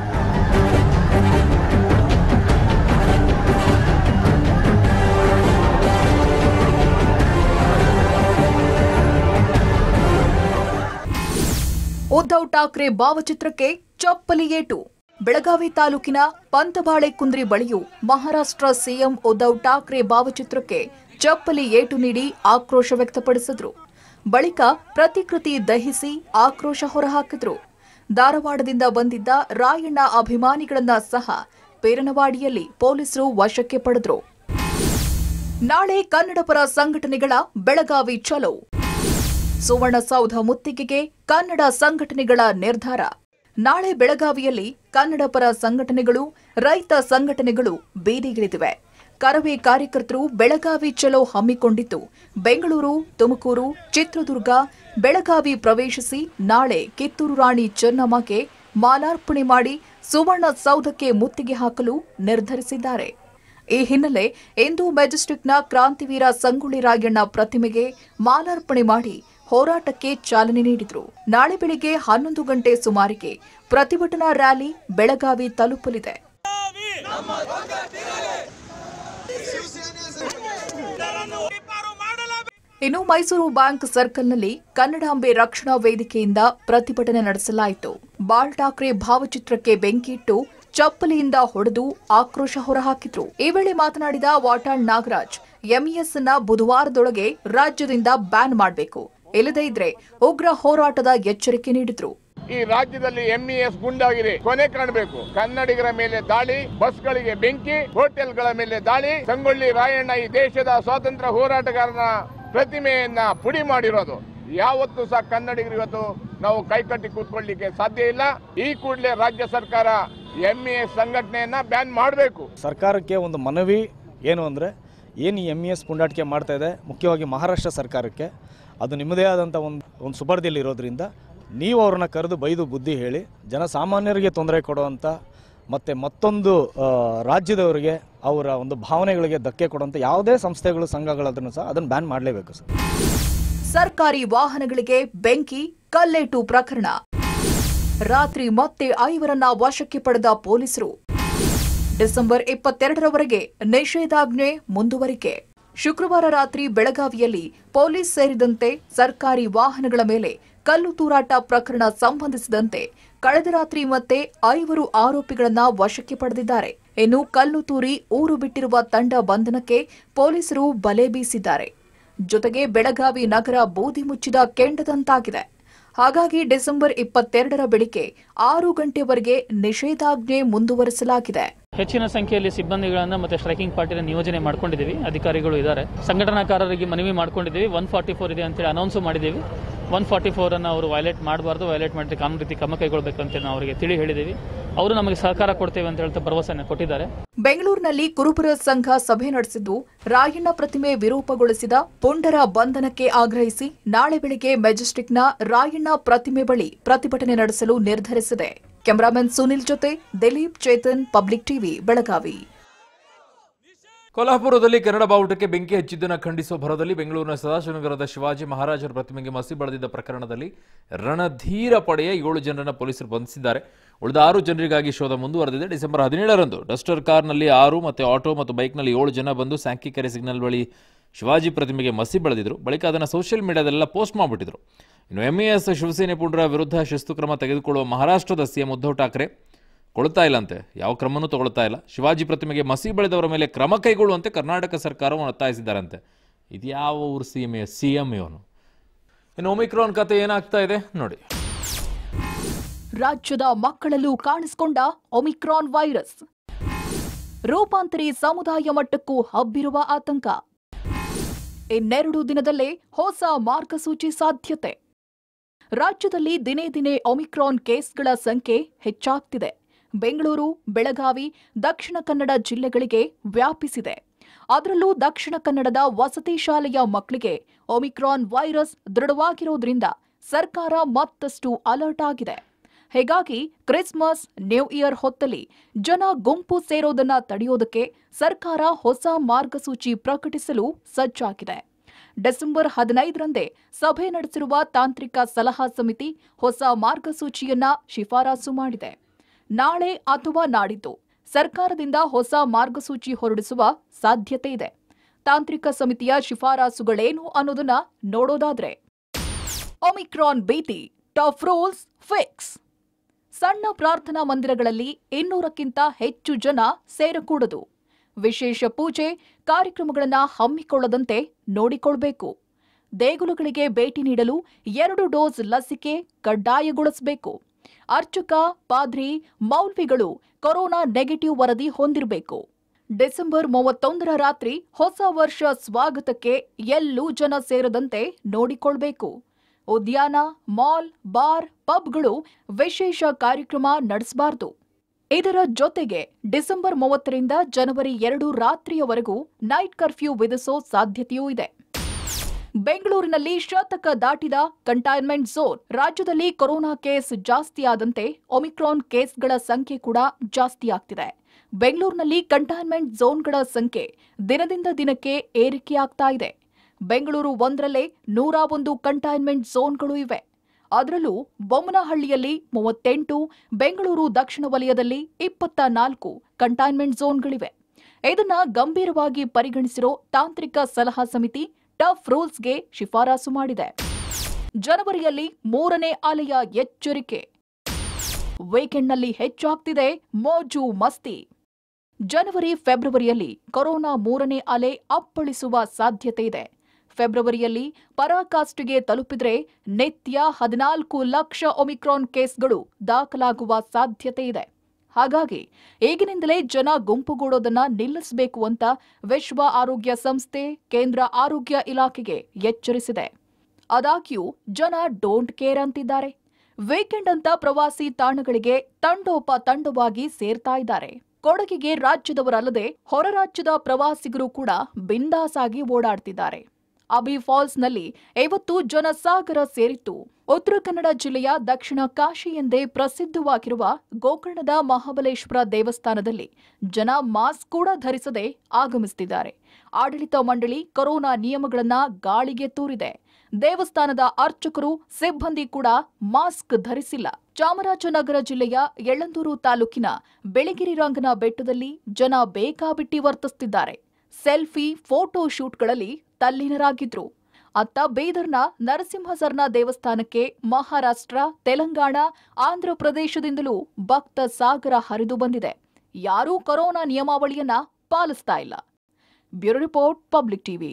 ಉದ್ಧವ್ ಠಾಕ್ರೆ ಭಾವಚಿತ್ರಕ್ಕೆ ಚಪ್ಪಲಿ ಏಟು ಬೆಳಗಾವಿ ತಾಲೂಕಿನ ಪಂತಬಾಳೆ ಕುಂದ್ರಿ ಬಳಿಯೂ ಮಹಾರಾಷ್ಟ್ರ ಸಿಎಂ ಉದ್ಧವ್ ಠಾಕ್ರೆ ಭಾವಚಿತ್ರಕ್ಕೆ ಚಪ್ಪಲಿ ಏಟು ನೀಡಿ ಆಕ್ರೋಶ ವ್ಯಕ್ತಪಡಿಸಿದ್ರು ಬಳಿಕ ಪ್ರತಿಕೃತಿ ದಹಿಸಿ ಆಕ್ರೋಶ ಹೊರಹಾಕಿದ್ರು ಧಾರವಾಡದಿಂದ ಬಂದಿದ್ದ ರಾಯಣ್ಣ ಅಭಿಮಾನಿಗಳನ್ನ ಸಹ ಪೇರನವಾಡಿಯಲ್ಲಿ ಪೊಲೀಸರು ವಶಕ್ಕೆ ಪಡೆದ್ರು ನಾಳೆ ಕನ್ನಡಪರ ಸಂಘಟನೆಗಳ ಬೆಳಗಾವಿ ಚಲೋ ಸುವರ್ಣಸೌಧ ಮುತ್ತಿಗೆಗೆ ಕನ್ನಡ ಸಂಘಟನೆಗಳ ನಿರ್ಧಾರ ನಾಳೆ ಬೆಳಗಾವಿಯಲ್ಲಿ ಕನ್ನಡ ಪರ ಸಂಘಟನೆಗಳು ರೈತ ಸಂಘಟನೆಗಳು ಬೀದಿಗಿಳಿದಿವೆ ಕರವೇ ಕಾರ್ಯಕರ್ತರು ಬೆಳಗಾವಿ ಚಲೋ ಹಮ್ಮಿಕೊಂಡಿದ್ದು ಬೆಂಗಳೂರು ತುಮಕೂರು ಚಿತ್ರದುರ್ಗ ಬೆಳಗಾವಿ ಪ್ರವೇಶಿಸಿ ನಾಳೆ ಕಿತ್ತೂರು ರಾಣಿ ಚೆನ್ನಮ್ಮಗೆ ಮಾಲಾರ್ಪಣೆ ಮಾಡಿ ಸುವರ್ಣಸೌಧಕ್ಕೆ ಮುತ್ತಿಗೆ ಹಾಕಲು ನಿರ್ಧರಿಸಿದ್ದಾರೆ ಈ ಹಿನ್ನೆಲೆ ಇಂದು ಮೆಜೆಸ್ಟಿಕ್ನ ಕ್ರಾಂತಿವೀರ ಸಂಗೊಳ್ಳಿ ರಾಯಣ್ಣ ಪ್ರತಿಮೆಗೆ ಮಾಲಾರ್ಪಣೆ ಮಾಡಿ ಹೋರಾಟಕ್ಕೆ ಚಾಲನೆ ನೀಡಿದರು ನಾಳೆ ಬೆಳಿಗ್ಗೆ ಹನ್ನೊಂದು ಗಂಟೆ ಸುಮಾರಿಗೆ ಪ್ರತಿಭಟನಾ ರ್ಯಾಲಿ ಬೆಳಗಾವಿ ತಲುಪಲಿದೆ ಇನ್ನು ಮೈಸೂರು ಬ್ಯಾಂಕ್ ಸರ್ಕಲ್ನಲ್ಲಿ ಕನ್ನಡಾಂಬೆ ರಕ್ಷಣಾ ವೇದಿಕೆಯಿಂದ ಪ್ರತಿಭಟನೆ ನಡೆಸಲಾಯಿತು ಬಾಳ್ ಠಾಕ್ರೆ ಭಾವಚಿತ್ರಕ್ಕೆ ಬೆಂಕಿಯಿಟ್ಟು ಚಪ್ಪಲಿಯಿಂದ ಹೊಡೆದು ಆಕ್ರೋಶ ಹೊರಹಾಕಿದ್ರು ಈ ವೇಳೆ ಮಾತನಾಡಿದ ವಾಟಾಳ್ ನಾಗರಾಜ್ ಎಂಇಎಸ್ ನ ಬುಧವಾರದೊಳಗೆ ರಾಜ್ಯದಿಂದ ಬ್ಯಾನ್ ಮಾಡಬೇಕು ಇಲ್ಲದೇ ಇದ್ರೆ ಉಗ್ರ ಹೋರಾಟದ ಎಚ್ಚರಿಕೆ ನೀಡಿದ್ರು ಈ ರಾಜ್ಯದಲ್ಲಿ ಎಂಇಎಸ್ ಗುಂಡಾಗಿದೆ ಕೊನೆ ಕಾಣಬೇಕು ಕನ್ನಡಿಗರ ಮೇಲೆ ದಾಳಿ ಬಸ್ಗಳಿಗೆ ಬೆಂಕಿ ಹೋಟೆಲ್ಗಳ ಮೇಲೆ ದಾಳಿ ಸಂಗೊಳ್ಳಿ ರಾಯಣ್ಣ ಈ ದೇಶದ ಸ್ವಾತಂತ್ರ್ಯ ಹೋರಾಟಗಾರನ ಪ್ರತಿಮೆಯನ್ನ ಪುಡಿ ಮಾಡಿರೋದು ಯಾವತ್ತೂ ಸಹ ಕನ್ನಡಿಗರು ಇವತ್ತು ನಾವು ಕೈಕಟ್ಟಿ ಕೂತ್ಕೊಳ್ಳಿಕ್ಕೆ ಸಾಧ್ಯ ಇಲ್ಲ ಈ ಕೂಡಲೇ ರಾಜ್ಯ ಸರ್ಕಾರ ಎಂಇಎಸ್ ಸಂಘಟನೆಯನ್ನ ಬ್ಯಾನ್ ಮಾಡಬೇಕು ಸರ್ಕಾರಕ್ಕೆ ಒಂದು ಮನವಿ ಏನು ಅಂದರೆ ಏನು ಎಮ್ ಇ ಎಸ್ ಪುಂಡಾಟಿಕೆ ಮಾಡ್ತಾ ಇದೆ ಮುಖ್ಯವಾಗಿ ಮಹಾರಾಷ್ಟ್ರ ಸರ್ಕಾರಕ್ಕೆ ಅದು ನಿಮ್ಮದೇ ಆದಂಥ ಒಂದು ಒಂದು ಸುಪರ್ದಿಯಲ್ಲಿ ಇರೋದ್ರಿಂದ ನೀವು ಅವ್ರನ್ನ ಕರೆದು ಬೈದು ಬುದ್ಧಿ ಹೇಳಿ ಜನಸಾಮಾನ್ಯರಿಗೆ ತೊಂದರೆ ಕೊಡುವಂಥ ಮತ್ತು ಮತ್ತೊಂದು ಆ, ರಾಜ್ಯದವರಿಗೆ ಅವರ ಒಂದು ಭಾವನೆಗಳಿಗೆ ಧಕ್ಕೆ ಕೊಡುವಂಥ ಯಾವುದೇ ಸಂಸ್ಥೆಗಳು ಸಂಘಗಳಾದ್ರೂ ಸಹ ಅದನ್ನು ಬ್ಯಾನ್ ಮಾಡಲೇಬೇಕು ಸರ್ ಸರ್ಕಾರಿ ವಾಹನಗಳಿಗೆ ಬೆಂಕಿ ಕಲ್ಲೇಟು ಪ್ರಕರಣ ರಾತ್ರಿ ಮತ್ತೆ ಐವರನ್ನ ವಶಕ್ಕೆ ಪಡೆದ ಪೊಲೀಸರು ಡಿಸೆಂಬರ್ ಇಪ್ಪತ್ತೆರಡರವರೆಗೆ ನಿಷೇಧಾಜ್ಞೆ ಮುಂದುವರಿಕೆ ಶುಕ್ರವಾರ ರಾತ್ರಿ ಬೆಳಗಾವಿಯಲ್ಲಿ ಪೊಲೀಸ್ ಸೇರಿದಂತೆ ಸರ್ಕಾರಿ ವಾಹನಗಳ ಮೇಲೆ ಕಲ್ಲು ತೂರಾಟ ಪ್ರಕರಣ ಸಂಬಂಧಿಸಿದಂತೆ ಕಳೆದ ರಾತ್ರಿ ಮತ್ತೆ ಐವರು ಆರೋಪಿಗಳನ್ನ ವಶಕ್ಕೆ ಪಡೆದಿದ್ದಾರೆ ಇನ್ನು ಕಲ್ಲು ತೂರಿ ಊರು ಬಿಟ್ಟಿರುವ ತಂಡ ಬಂಧನಕ್ಕೆ ಪೊಲೀಸರು ಬಲೆ ಬೀಸಿದ್ದಾರೆ ಜೊತೆಗೆ ಬೆಳಗಾವಿ ನಗರ ಬೂದಿ ಮುಚ್ಚಿದ ಕೆಂಡದಂತಾಗಿದೆ ಹಾಗಾಗಿ ಡಿಸೆಂಬರ್ ಇಪ್ಪತ್ತೆರಡರ ಬೆಳಿಗ್ಗೆ ಆರು ಗಂಟೆವರೆಗೆ ನಿಷೇಧಾಜ್ಞೆ ಮುಂದುವರಿಸಲಾಗಿದೆ ಹೆಚ್ಚಿನ ಸಂಖ್ಯೆಯಲ್ಲಿ ಸಿಬ್ಬಂದಿಗಳನ್ನ ಮತ್ತೆ ಸ್ಟ್ರೈಕಿಂಗ್ ಪಾರ್ಟಿನ ನಿಯೋಜನೆ ಮಾಡ್ಕೊಂಡಿದ್ದೀವಿ ಅಧಿಕಾರಿಗಳು ಇದ್ದಾರೆ ಸಂಘಟನಾಕಾರರಿಗೆ ಮನವಿ ಮಾಡ್ಕೊಂಡಿದ್ದೀವಿ ಒನ್ ಫಾರ್ಟಿ ಫೋರ್ ಇದೆ ಅಂತೇಳಿ ಅನೌನ್ಸು ಮಾಡಿದ್ದೀವಿ ಒನ್ ಫಾರ್ಟಿ ಫೋರ್ ಅನ್ನು ಅವರು ವೈಲೇಟ್ ಮಾಡಬಾರ್ದು ವೈಲೇಟ್ ಮಾಡಿದ್ರೆ ಕಾನೂನು ರೀತಿ ಕ್ರಮ ಕೈಗೊಳ್ಳಬೇಕು ಅಂತ ನಾವು ಅವರಿಗೆ ತಿಳಿ ಹೇಳಿದ್ದೀವಿ ಅವರು ನಮಗೆ ಸಹಕಾರ ಕೊಡ್ತೇವೆ ಅಂತ ಹೇಳ್ತಾ ಭರವಸೆಯನ್ನು ಕೊಟ್ಟಿದ್ದಾರೆ ಬೆಂಗಳೂರಿನಲ್ಲಿ ಕುರುಬರ ಸಂಘ ಸಭೆ ನಡೆಸಿದ್ದು ರಾಯಣ್ಣ ಪ್ರತಿಮೆ ವಿರೂಪಗೊಳಿಸಿದ ಪುಂಡರ ಬಂಧನಕ್ಕೆ ಆಗ್ರಹಿಸಿ ನಾಳೆ ಬೆಳಿಗ್ಗೆ ಮೆಜೆಸ್ಟಿಕ್ನ ರಾಯಣ್ಣ ಪ್ರತಿಮೆ ಬಳಿ ಪ್ರತಿಭಟನೆ ನಡೆಸಲು ನಿರ್ಧರಿಸಿದೆ ಕೆಮರಾಮನ್ ಸುನಿಲ್ ಜೊತೆ ದಿಲೀಪ್ ಚೇತನ್ ಪಬ್ಲಿಕ್ ಟಿವಿ ಬೆಳಗಾವಿ ಕೊಲ್ಹಾಪುರದಲ್ಲಿ ಕನ್ನಡ ಬಾವುಟಕ್ಕೆ ಬೆಂಕಿ ಹಚ್ಚಿದ್ದನ್ನು ಖಂಡಿಸುವ ಭರದಲ್ಲಿ ಬೆಂಗಳೂರಿನ ಸದಾಶಿವನಗರದ ಶಿವಾಜಿ ಮಹಾರಾಜರ ಪ್ರತಿಮೆಗೆ ಮಸಿ ಬಳದಿದ್ದ ಪ್ರಕರಣದಲ್ಲಿ ರಣಧೀರ ಪಡೆಯ ಏಳು ಜನರನ್ನ ಪೊಲೀಸರು ಬಂಧಿಸಿದ್ದಾರೆ ಉಳಿದ ಆರು ಜನರಿಗಾಗಿ ಶೋಧ ಮುಂದುವರೆದಿದೆ ಡಿಸೆಂಬರ್ ಹದಿನೇಳರಂದು ಡಸ್ಟರ್ ಕಾರ್ನಲ್ಲಿ ಆರು ಮತ್ತು ಆಟೋ ಮತ್ತು ಬೈಕ್ನಲ್ಲಿ ಏಳು ಜನ ಬಂದು ಸ್ಯಾಂಕಿಕೆರೆ ಸಿಗ್ನಲ್ ಬಳಿ ಶಿವಾಜಿ ಪ್ರತಿಮೆಗೆ ಮಸಿ ಬೆಳೆದಿದ್ರು ಬಳಿಕ ಅದನ್ನು ಸೋಷಿಯಲ್ ಮೀಡಿಯಾದಲ್ಲೆಲ್ಲ ಪೋಸ್ಟ್ ಮಾಡಿಬಿಟ್ಟಿದ್ರು ಇನ್ನು ಎಂಇಎಸ್ ಶಿವಸೇನೆ ಪುಂಡರ ವಿರುದ್ಧ ಶಿಸ್ತು ಕ್ರಮ ತೆಗೆದುಕೊಳ್ಳುವ ಮಹಾರಾಷ್ಟ್ರದ ಸಿಎಂ ಉದ್ಧವ್ ಠಾಕ್ರೆ ಕೊಳ್ತಾ ಇಲ್ಲಂತೆ ಯಾವ ಕ್ರಮನೂ ತಗೊಳ್ತಾ ಇಲ್ಲ ಶಿವಾಜಿ ಪ್ರತಿಮೆಗೆ ಮಸಿ ಬೆಳೆದವರ ಮೇಲೆ ಕ್ರಮ ಕೈಗೊಳ್ಳುವಂತೆ ಕರ್ನಾಟಕ ಸರ್ಕಾರವನ್ನು ಒತ್ತಾಯಿಸಿದ್ದಾರಂತೆ ಇದು ಯಾವ ಊರು ಸಿ ಎಂ ಸಿ ಎಂ ಇವನು ಇನ್ನು ಒಮಿಕ್ರಾನ್ ಕತೆ ಏನಾಗ್ತಾ ಇದೆ ನೋಡಿ ರಾಜ್ಯದ ಮಕ್ಕಳಲ್ಲೂ ಕಾಣಿಸಿಕೊಂಡ ಒಮಿಕ್ರಾನ್ ವೈರಸ್ ರೂಪಾಂತರಿ ಸಮುದಾಯ ಮಟ್ಟಕ್ಕೂ ಹಬ್ಬಿರುವ ಆತಂಕ ಇನ್ನೆರಡು ದಿನದಲ್ಲೇ ಹೊಸ ಮಾರ್ಗಸೂಚಿ ಸಾಧ್ಯತೆ ರಾಜ್ಯದಲ್ಲಿ ದಿನೇ ದಿನೇ ಒಮಿಕ್ರಾನ್ ಕೇಸ್ಗಳ ಸಂಖ್ಯೆ ಹೆಚ್ಚಾಗ್ತಿದೆ ಬೆಂಗಳೂರು ಬೆಳಗಾವಿ ದಕ್ಷಿಣ ಕನ್ನಡ ಜಿಲ್ಲೆಗಳಿಗೆ ವ್ಯಾಪಿಸಿದೆ ಅದರಲ್ಲೂ ದಕ್ಷಿಣ ಕನ್ನಡದ ವಸತಿ ಶಾಲೆಯ ಮಕ್ಕಳಿಗೆ ಒಮಿಕ್ರಾನ್ ವೈರಸ್ ದೃಢವಾಗಿರೋದ್ರಿಂದ ಸರ್ಕಾರ ಮತ್ತಷ್ಟು ಅಲರ್ಟ್ ಆಗಿದೆ ಹೀಗಾಗಿ ಕ್ರಿಸ್ಮಸ್ ನ್ಯೂ ಇಯರ್ ಹೊತ್ತಲ್ಲಿ ಜನ ಗುಂಪು ಸೇರೋದನ್ನ ತಡೆಯೋದಕ್ಕೆ ಸರ್ಕಾರ ಹೊಸ ಮಾರ್ಗಸೂಚಿ ಪ್ರಕಟಿಸಲು ಸಜ್ಜಾಗಿದೆ ಡಿಸೆಂಬರ್ ಹದಿನೈದರಂದೇ ಸಭೆ ನಡೆಸಿರುವ ತಾಂತ್ರಿಕ ಸಲಹಾ ಸಮಿತಿ ಹೊಸ ಮಾರ್ಗಸೂಚಿಯನ್ನ ಶಿಫಾರಸು ಮಾಡಿದೆ ನಾಳೆ ಅಥವಾ ನಾಡಿದ್ದು ಸರ್ಕಾರದಿಂದ ಹೊಸ ಮಾರ್ಗಸೂಚಿ ಹೊರಡಿಸುವ ಸಾಧ್ಯತೆ ಇದೆ ತಾಂತ್ರಿಕ ಸಮಿತಿಯ ಶಿಫಾರಸುಗಳೇನು ಅನ್ನೋದನ್ನ ನೋಡೋದಾದ್ರೆ ಒಮಿಕ್ರಾನ್ ಭೀತಿ ಟಫ್ ರೂಲ್ಸ್ ಫಿಕ್ಸ್ ಸಣ್ಣ ಪ್ರಾರ್ಥನಾ ಮಂದಿರಗಳಲ್ಲಿ ಇನ್ನೂರಕ್ಕಿಂತ ಹೆಚ್ಚು ಜನ ಸೇರಕೂಡದು ವಿಶೇಷ ಪೂಜೆ ಕಾರ್ಯಕ್ರಮಗಳನ್ನು ಹಮ್ಮಿಕೊಳ್ಳದಂತೆ ನೋಡಿಕೊಳ್ಬೇಕು ದೇಗುಲಗಳಿಗೆ ಭೇಟಿ ನೀಡಲು ಎರಡು ಡೋಸ್ ಲಸಿಕೆ ಕಡ್ಡಾಯಗೊಳಿಸಬೇಕು ಅರ್ಚಕ ಪಾದ್ರಿ ಮೌಲ್ವಿಗಳು ಕೊರೋನಾ ನೆಗೆಟಿವ್ ವರದಿ ಹೊಂದಿರಬೇಕು ಡಿಸೆಂಬರ್ ಮೂವತ್ತೊಂದರ ರಾತ್ರಿ ಹೊಸ ವರ್ಷ ಸ್ವಾಗತಕ್ಕೆ ಎಲ್ಲೂ ಜನ ಸೇರದಂತೆ ನೋಡಿಕೊಳ್ಬೇಕು ಉದ್ಯಾನ ಮಾಲ್ ಬಾರ್ ಪಬ್ಗಳು ವಿಶೇಷ ಕಾರ್ಯಕ್ರಮ ನಡೆಸಬಾರದು ಇದರ ಜೊತೆಗೆ ಡಿಸೆಂಬರ್ ಮೂವತ್ತರಿಂದ ಜನವರಿ ಎರಡು ರಾತ್ರಿಯವರೆಗೂ ನೈಟ್ ಕರ್ಫ್ಯೂ ವಿಧಿಸೋ ಸಾಧ್ಯತೆಯೂ ಇದೆ ಬೆಂಗಳೂರಿನಲ್ಲಿ ಶತಕ ದಾಟಿದ ಕಂಟೈನ್ಮೆಂಟ್ ಝೋನ್ ರಾಜ್ಯದಲ್ಲಿ ಕೊರೋನಾ ಕೇಸ್ ಜಾಸ್ತಿಯಾದಂತೆ ಒಮಿಕ್ರಾನ್ ಕೇಸ್ಗಳ ಸಂಖ್ಯೆ ಕೂಡ ಜಾಸ್ತಿಯಾಗ್ತಿದೆ ಬೆಂಗಳೂರಿನಲ್ಲಿ ಕಂಟೈನ್ಮೆಂಟ್ ಝೋನ್ಗಳ ಸಂಖ್ಯೆ ದಿನದಿಂದ ದಿನಕ್ಕೆ ಏರಿಕೆಯಾಗ್ತಾ ಇದೆ ಬೆಂಗಳೂರು ಒಂದರಲ್ಲೇ ನೂರ ಒಂದು ಕಂಟೈನ್ಮೆಂಟ್ ಝೋನ್ಗಳು ಇವೆ ಅದರಲ್ಲೂ ಬೊಮ್ಮನಹಳ್ಳಿಯಲ್ಲಿ ಮೂವತ್ತೆಂಟು ಬೆಂಗಳೂರು ದಕ್ಷಿಣ ವಲಯದಲ್ಲಿ ಇಪ್ಪತ್ತ ನಾಲ್ಕು ಕಂಟೈನ್ಮೆಂಟ್ ಝೋನ್ಗಳಿವೆ ಇದನ್ನ ಗಂಭೀರವಾಗಿ ಪರಿಗಣಿಸಿರೋ ತಾಂತ್ರಿಕ ಸಲಹಾ ಸಮಿತಿ ಟಫ್ ರೂಲ್ಸ್ಗೆ ಶಿಫಾರಸು ಮಾಡಿದೆ ಜನವರಿಯಲ್ಲಿ ಮೂರನೇ ಅಲೆಯ ಎಚ್ಚರಿಕೆ ವೀಕೆಂಡ್ನಲ್ಲಿ ಹೆಚ್ಚಾಗ್ತಿದೆ ಮೋಜು ಮಸ್ತಿ ಜನವರಿ ಫೆಬ್ರವರಿಯಲ್ಲಿ ಕೊರೋನಾ ಮೂರನೇ ಅಲೆ ಅಪ್ಪಳಿಸುವ ಸಾಧ್ಯತೆ ಇದೆ ಫೆಬ್ರವರಿಯಲ್ಲಿ ಪರಾಕಾಷ್ಠೆಗೆ ತಲುಪಿದ್ರೆ ನಿತ್ಯ ಹದಿನಾಲ್ಕು ಲಕ್ಷ ಒಮಿಕ್ರಾನ್ ಕೇಸ್ಗಳು ದಾಖಲಾಗುವ ಸಾಧ್ಯತೆ ಇದೆ ಹಾಗಾಗಿ ಈಗಿನಿಂದಲೇ ಜನ ಗುಂಪುಗೂಡೋದನ್ನ ನಿಲ್ಲಿಸಬೇಕು ಅಂತ ವಿಶ್ವ ಆರೋಗ್ಯ ಸಂಸ್ಥೆ ಕೇಂದ್ರ ಆರೋಗ್ಯ ಇಲಾಖೆಗೆ ಎಚ್ಚರಿಸಿದೆ ಆದಾಗ್ಯೂ ಜನ ಡೋಂಟ್ ಕೇರ್ ಅಂತಿದ್ದಾರೆ ವೀಕೆಂಡ್ ಅಂತ ಪ್ರವಾಸಿ ತಾಣಗಳಿಗೆ ತಂಡೋಪ ತಂಡವಾಗಿ ಸೇರ್ತಾ ಇದ್ದಾರೆ ಕೊಡಗಿಗೆ ರಾಜ್ಯದವರಲ್ಲದೆ ಹೊರ ರಾಜ್ಯದ ಪ್ರವಾಸಿಗರು ಕೂಡ ಬಿಂದಾಸಾಗಿ ಓಡಾಡ್ತಿದ್ದಾರೆ ಅಬಿ ಫಾಲ್ಸ್ನಲ್ಲಿ ಇವತ್ತು ಜನಸಾಗರ ಸೇರಿತ್ತು ಉತ್ತರ ಕನ್ನಡ ಜಿಲ್ಲೆಯ ದಕ್ಷಿಣ ಕಾಶಿ ಎಂದೇ ಪ್ರಸಿದ್ಧವಾಗಿರುವ ಗೋಕರ್ಣದ ಮಹಾಬಲೇಶ್ವರ ದೇವಸ್ಥಾನದಲ್ಲಿ ಜನ ಮಾಸ್ಕ್ ಕೂಡ ಧರಿಸದೆ ಆಗಮಿಸುತ್ತಿದ್ದಾರೆ ಆಡಳಿತ ಮಂಡಳಿ ಕೊರೋನಾ ನಿಯಮಗಳನ್ನ ಗಾಳಿಗೆ ತೂರಿದೆ ದೇವಸ್ಥಾನದ ಅರ್ಚಕರು ಸಿಬ್ಬಂದಿ ಕೂಡ ಮಾಸ್ಕ್ ಧರಿಸಿಲ್ಲ ಚಾಮರಾಜನಗರ ಜಿಲ್ಲೆಯ ಯಳ್ಳಂದೂರು ತಾಲೂಕಿನ ಬೆಳಗಿರಿ ರಂಗನ ಬೆಟ್ಟದಲ್ಲಿ ಜನ ಬೇಕಾಬಿಟ್ಟಿ ವರ್ತಿಸುತ್ತಿದ್ದಾರೆ ಸೆಲ್ಫಿ ಫೋಟೋ ಶೂಟ್ಗಳಲ್ಲಿ ತಲ್ಲೀನರಾಗಿದ್ರು ಅತ್ತ ಬೀದರ್ನ ನರಸಿಂಹಸರ್ನ ದೇವಸ್ಥಾನಕ್ಕೆ ಮಹಾರಾಷ್ಟ್ರ ತೆಲಂಗಾಣ ಆಂಧ್ರ ಪ್ರದೇಶದಿಂದಲೂ ಭಕ್ತ ಸಾಗರ ಹರಿದು ಬಂದಿದೆ ಯಾರೂ ಕೊರೋನಾ ನಿಯಮಾವಳಿಯನ್ನ ಪಾಲಿಸ್ತಾ ಇಲ್ಲ bureau report public TV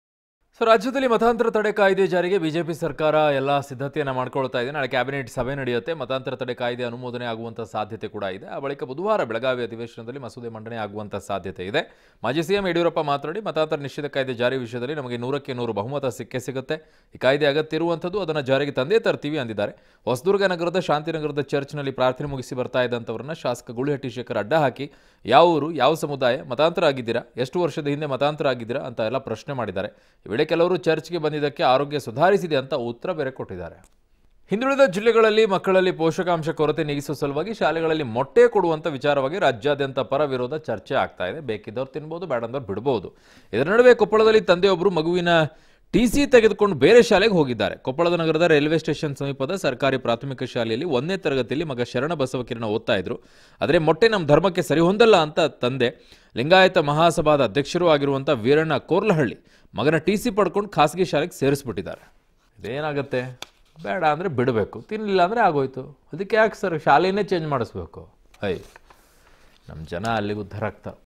so ರಾಜ್ಯದಲ್ಲಿ ಮತಾಂತರ ತಡೆ ಕಾಯ್ದೆ ಜಾರಿಗೆ ಬಿಜೆಪಿ ಸರ್ಕಾರ ಎಲ್ಲ ಸಿದ್ಧತೆಯನ್ನು ಮಾಡ್ಕೊಳ್ತಾ ಇದೆ ನಾಳೆ ಕ್ಯಾಬಿನೆಟ್ ಸಭೆ ನಡೆಯುತ್ತೆ ಮತಾಂತರ ತಡೆ ಕಾಯ್ದೆ ಅನುಮೋದನೆ ಆಗುವಂಥ ಸಾಧ್ಯತೆ ಕೂಡ ಇದೆ ಆ ಬಳಿಕ ಬುಧವಾರ ಬೆಳಗಾವಿ ಅಧಿವೇಶನದಲ್ಲಿ ಮಸೂದೆ ಮಂಡನೆ ಆಗುವಂಥ ಸಾಧ್ಯತೆ ಇದೆ ಮಾಜಿ ಸಿಎಂ ಯಡಿಯೂರಪ್ಪ ಮಾತನಾಡಿ ಮತಾಂತರ ನಿಷೇಧ ಕಾಯ್ದೆ ಜಾರಿ ವಿಷಯದಲ್ಲಿ ನಮಗೆ ನೂರಕ್ಕೆ ನೂರು ಬಹುಮತ ಸಿಕ್ಕೇ ಸಿಗುತ್ತೆ ಈ ಕಾಯ್ದೆ ಅಗತ್ಯ ಇರುವಂಥದ್ದು ಅದನ್ನು ಜಾರಿಗೆ ತಂದೇ ತರ್ತೀವಿ ಅಂದಿದ್ದಾರೆ ಹೊಸದುರ್ಗ ನಗರದ ಶಾಂತಿನಗರದ ಚರ್ಚ್ನಲ್ಲಿ ಪ್ರಾರ್ಥನೆ ಮುಗಿಸಿ ಬರ್ತಾ ಇದ್ದಂಥವ್ರನ್ನ ಶಾಸಕ ಗುಳಿಹಟ್ಟಿ ಶೇಖರ್ ಅಡ್ಡ ಹಾಕಿ ಯಾವ ಊರು ಯಾವ ಸಮುದಾಯ ಮತಾಂತರ ಆಗಿದ್ದೀರಾ ಎಷ್ಟು ವರ್ಷದ ಹಿಂದೆ ಮತಾಂತರ ಆಗಿದ್ದೀರಾ ಅಂತ ಎಲ್ಲ ಪ್ರಶ್ನೆ ಮಾಡಿದ್ದಾರೆ ಈ ವೇಳೆ ಕೆಲವರು ಚರ್ಚ್ಗೆ ಬಂದಿದ್ದಕ್ಕೆ ಆರೋಗ್ಯ ಸುಧಾರಿಸಿದೆ ಅಂತ ಉತ್ತರ ಬೇರೆ ಕೊಟ್ಟಿದ್ದಾರೆ ಹಿಂದುಳಿದ ಜಿಲ್ಲೆಗಳಲ್ಲಿ ಮಕ್ಕಳಲ್ಲಿ ಪೋಷಕಾಂಶ ಕೊರತೆ ನೀಗಿಸುವ ಸಲುವಾಗಿ ಶಾಲೆಗಳಲ್ಲಿ ಮೊಟ್ಟೆ ಕೊಡುವಂಥ ವಿಚಾರವಾಗಿ ರಾಜ್ಯಾದ್ಯಂತ ಪರ ವಿರೋಧ ಚರ್ಚೆ ಆಗ್ತಾ ಇದೆ ಬೇಕಿದ್ದವ್ರು ತಿನ್ಬೋದು ಬೇಡಂದವ್ರು ಬಿಡ್ಬೋದು ಇದರ ನಡುವೆ ಕೊಪ್ಪಳದಲ್ಲಿ ತಂದೆಯೊಬ್ಬರು ಮಗುವಿನ ಟಿ ಸಿ ತೆಗೆದುಕೊಂಡು ಬೇರೆ ಶಾಲೆಗೆ ಹೋಗಿದ್ದಾರೆ ಕೊಪ್ಪಳದ ನಗರದ ರೈಲ್ವೆ ಸ್ಟೇಷನ್ ಸಮೀಪದ ಸರ್ಕಾರಿ ಪ್ರಾಥಮಿಕ ಶಾಲೆಯಲ್ಲಿ ಒಂದನೇ ತರಗತಿಯಲ್ಲಿ ಮಗ ಶರಣ ಬಸವಕಿರಣ ಓದ್ತಾ ಇದ್ರು ಆದರೆ ಮೊಟ್ಟೆ ನಮ್ಮ ಧರ್ಮಕ್ಕೆ ಸರಿ ಹೊಂದಲ್ಲ ಅಂತ ತಂದೆ ಲಿಂಗಾಯತ ಮಹಾಸಭಾದ ಅಧ್ಯಕ್ಷರೂ ಆಗಿರುವಂಥ ವೀರಣ್ಣ ಕೋರ್ಲಹಳ್ಳಿ ಮಗನ ಟಿ ಸಿ ಪಡ್ಕೊಂಡು ಖಾಸಗಿ ಶಾಲೆಗೆ ಸೇರಿಸ್ಬಿಟ್ಟಿದ್ದಾರೆ ಇದೇನಾಗುತ್ತೆ ಬೇಡ ಅಂದರೆ ಬಿಡಬೇಕು ತಿನ್ನಲಿಲ್ಲ ಅಂದರೆ ಆಗೋಯ್ತು ಅದಕ್ಕೆ ಯಾಕೆ ಸರ್ ಶಾಲೆನೇ ಚೇಂಜ್ ಮಾಡಿಸ್ಬೇಕು ಐ ನಮ್ಮ ಜನ ಅಲ್ಲಿಗೆ ಉದ್ಧಾರ ಆಗ್ತಾ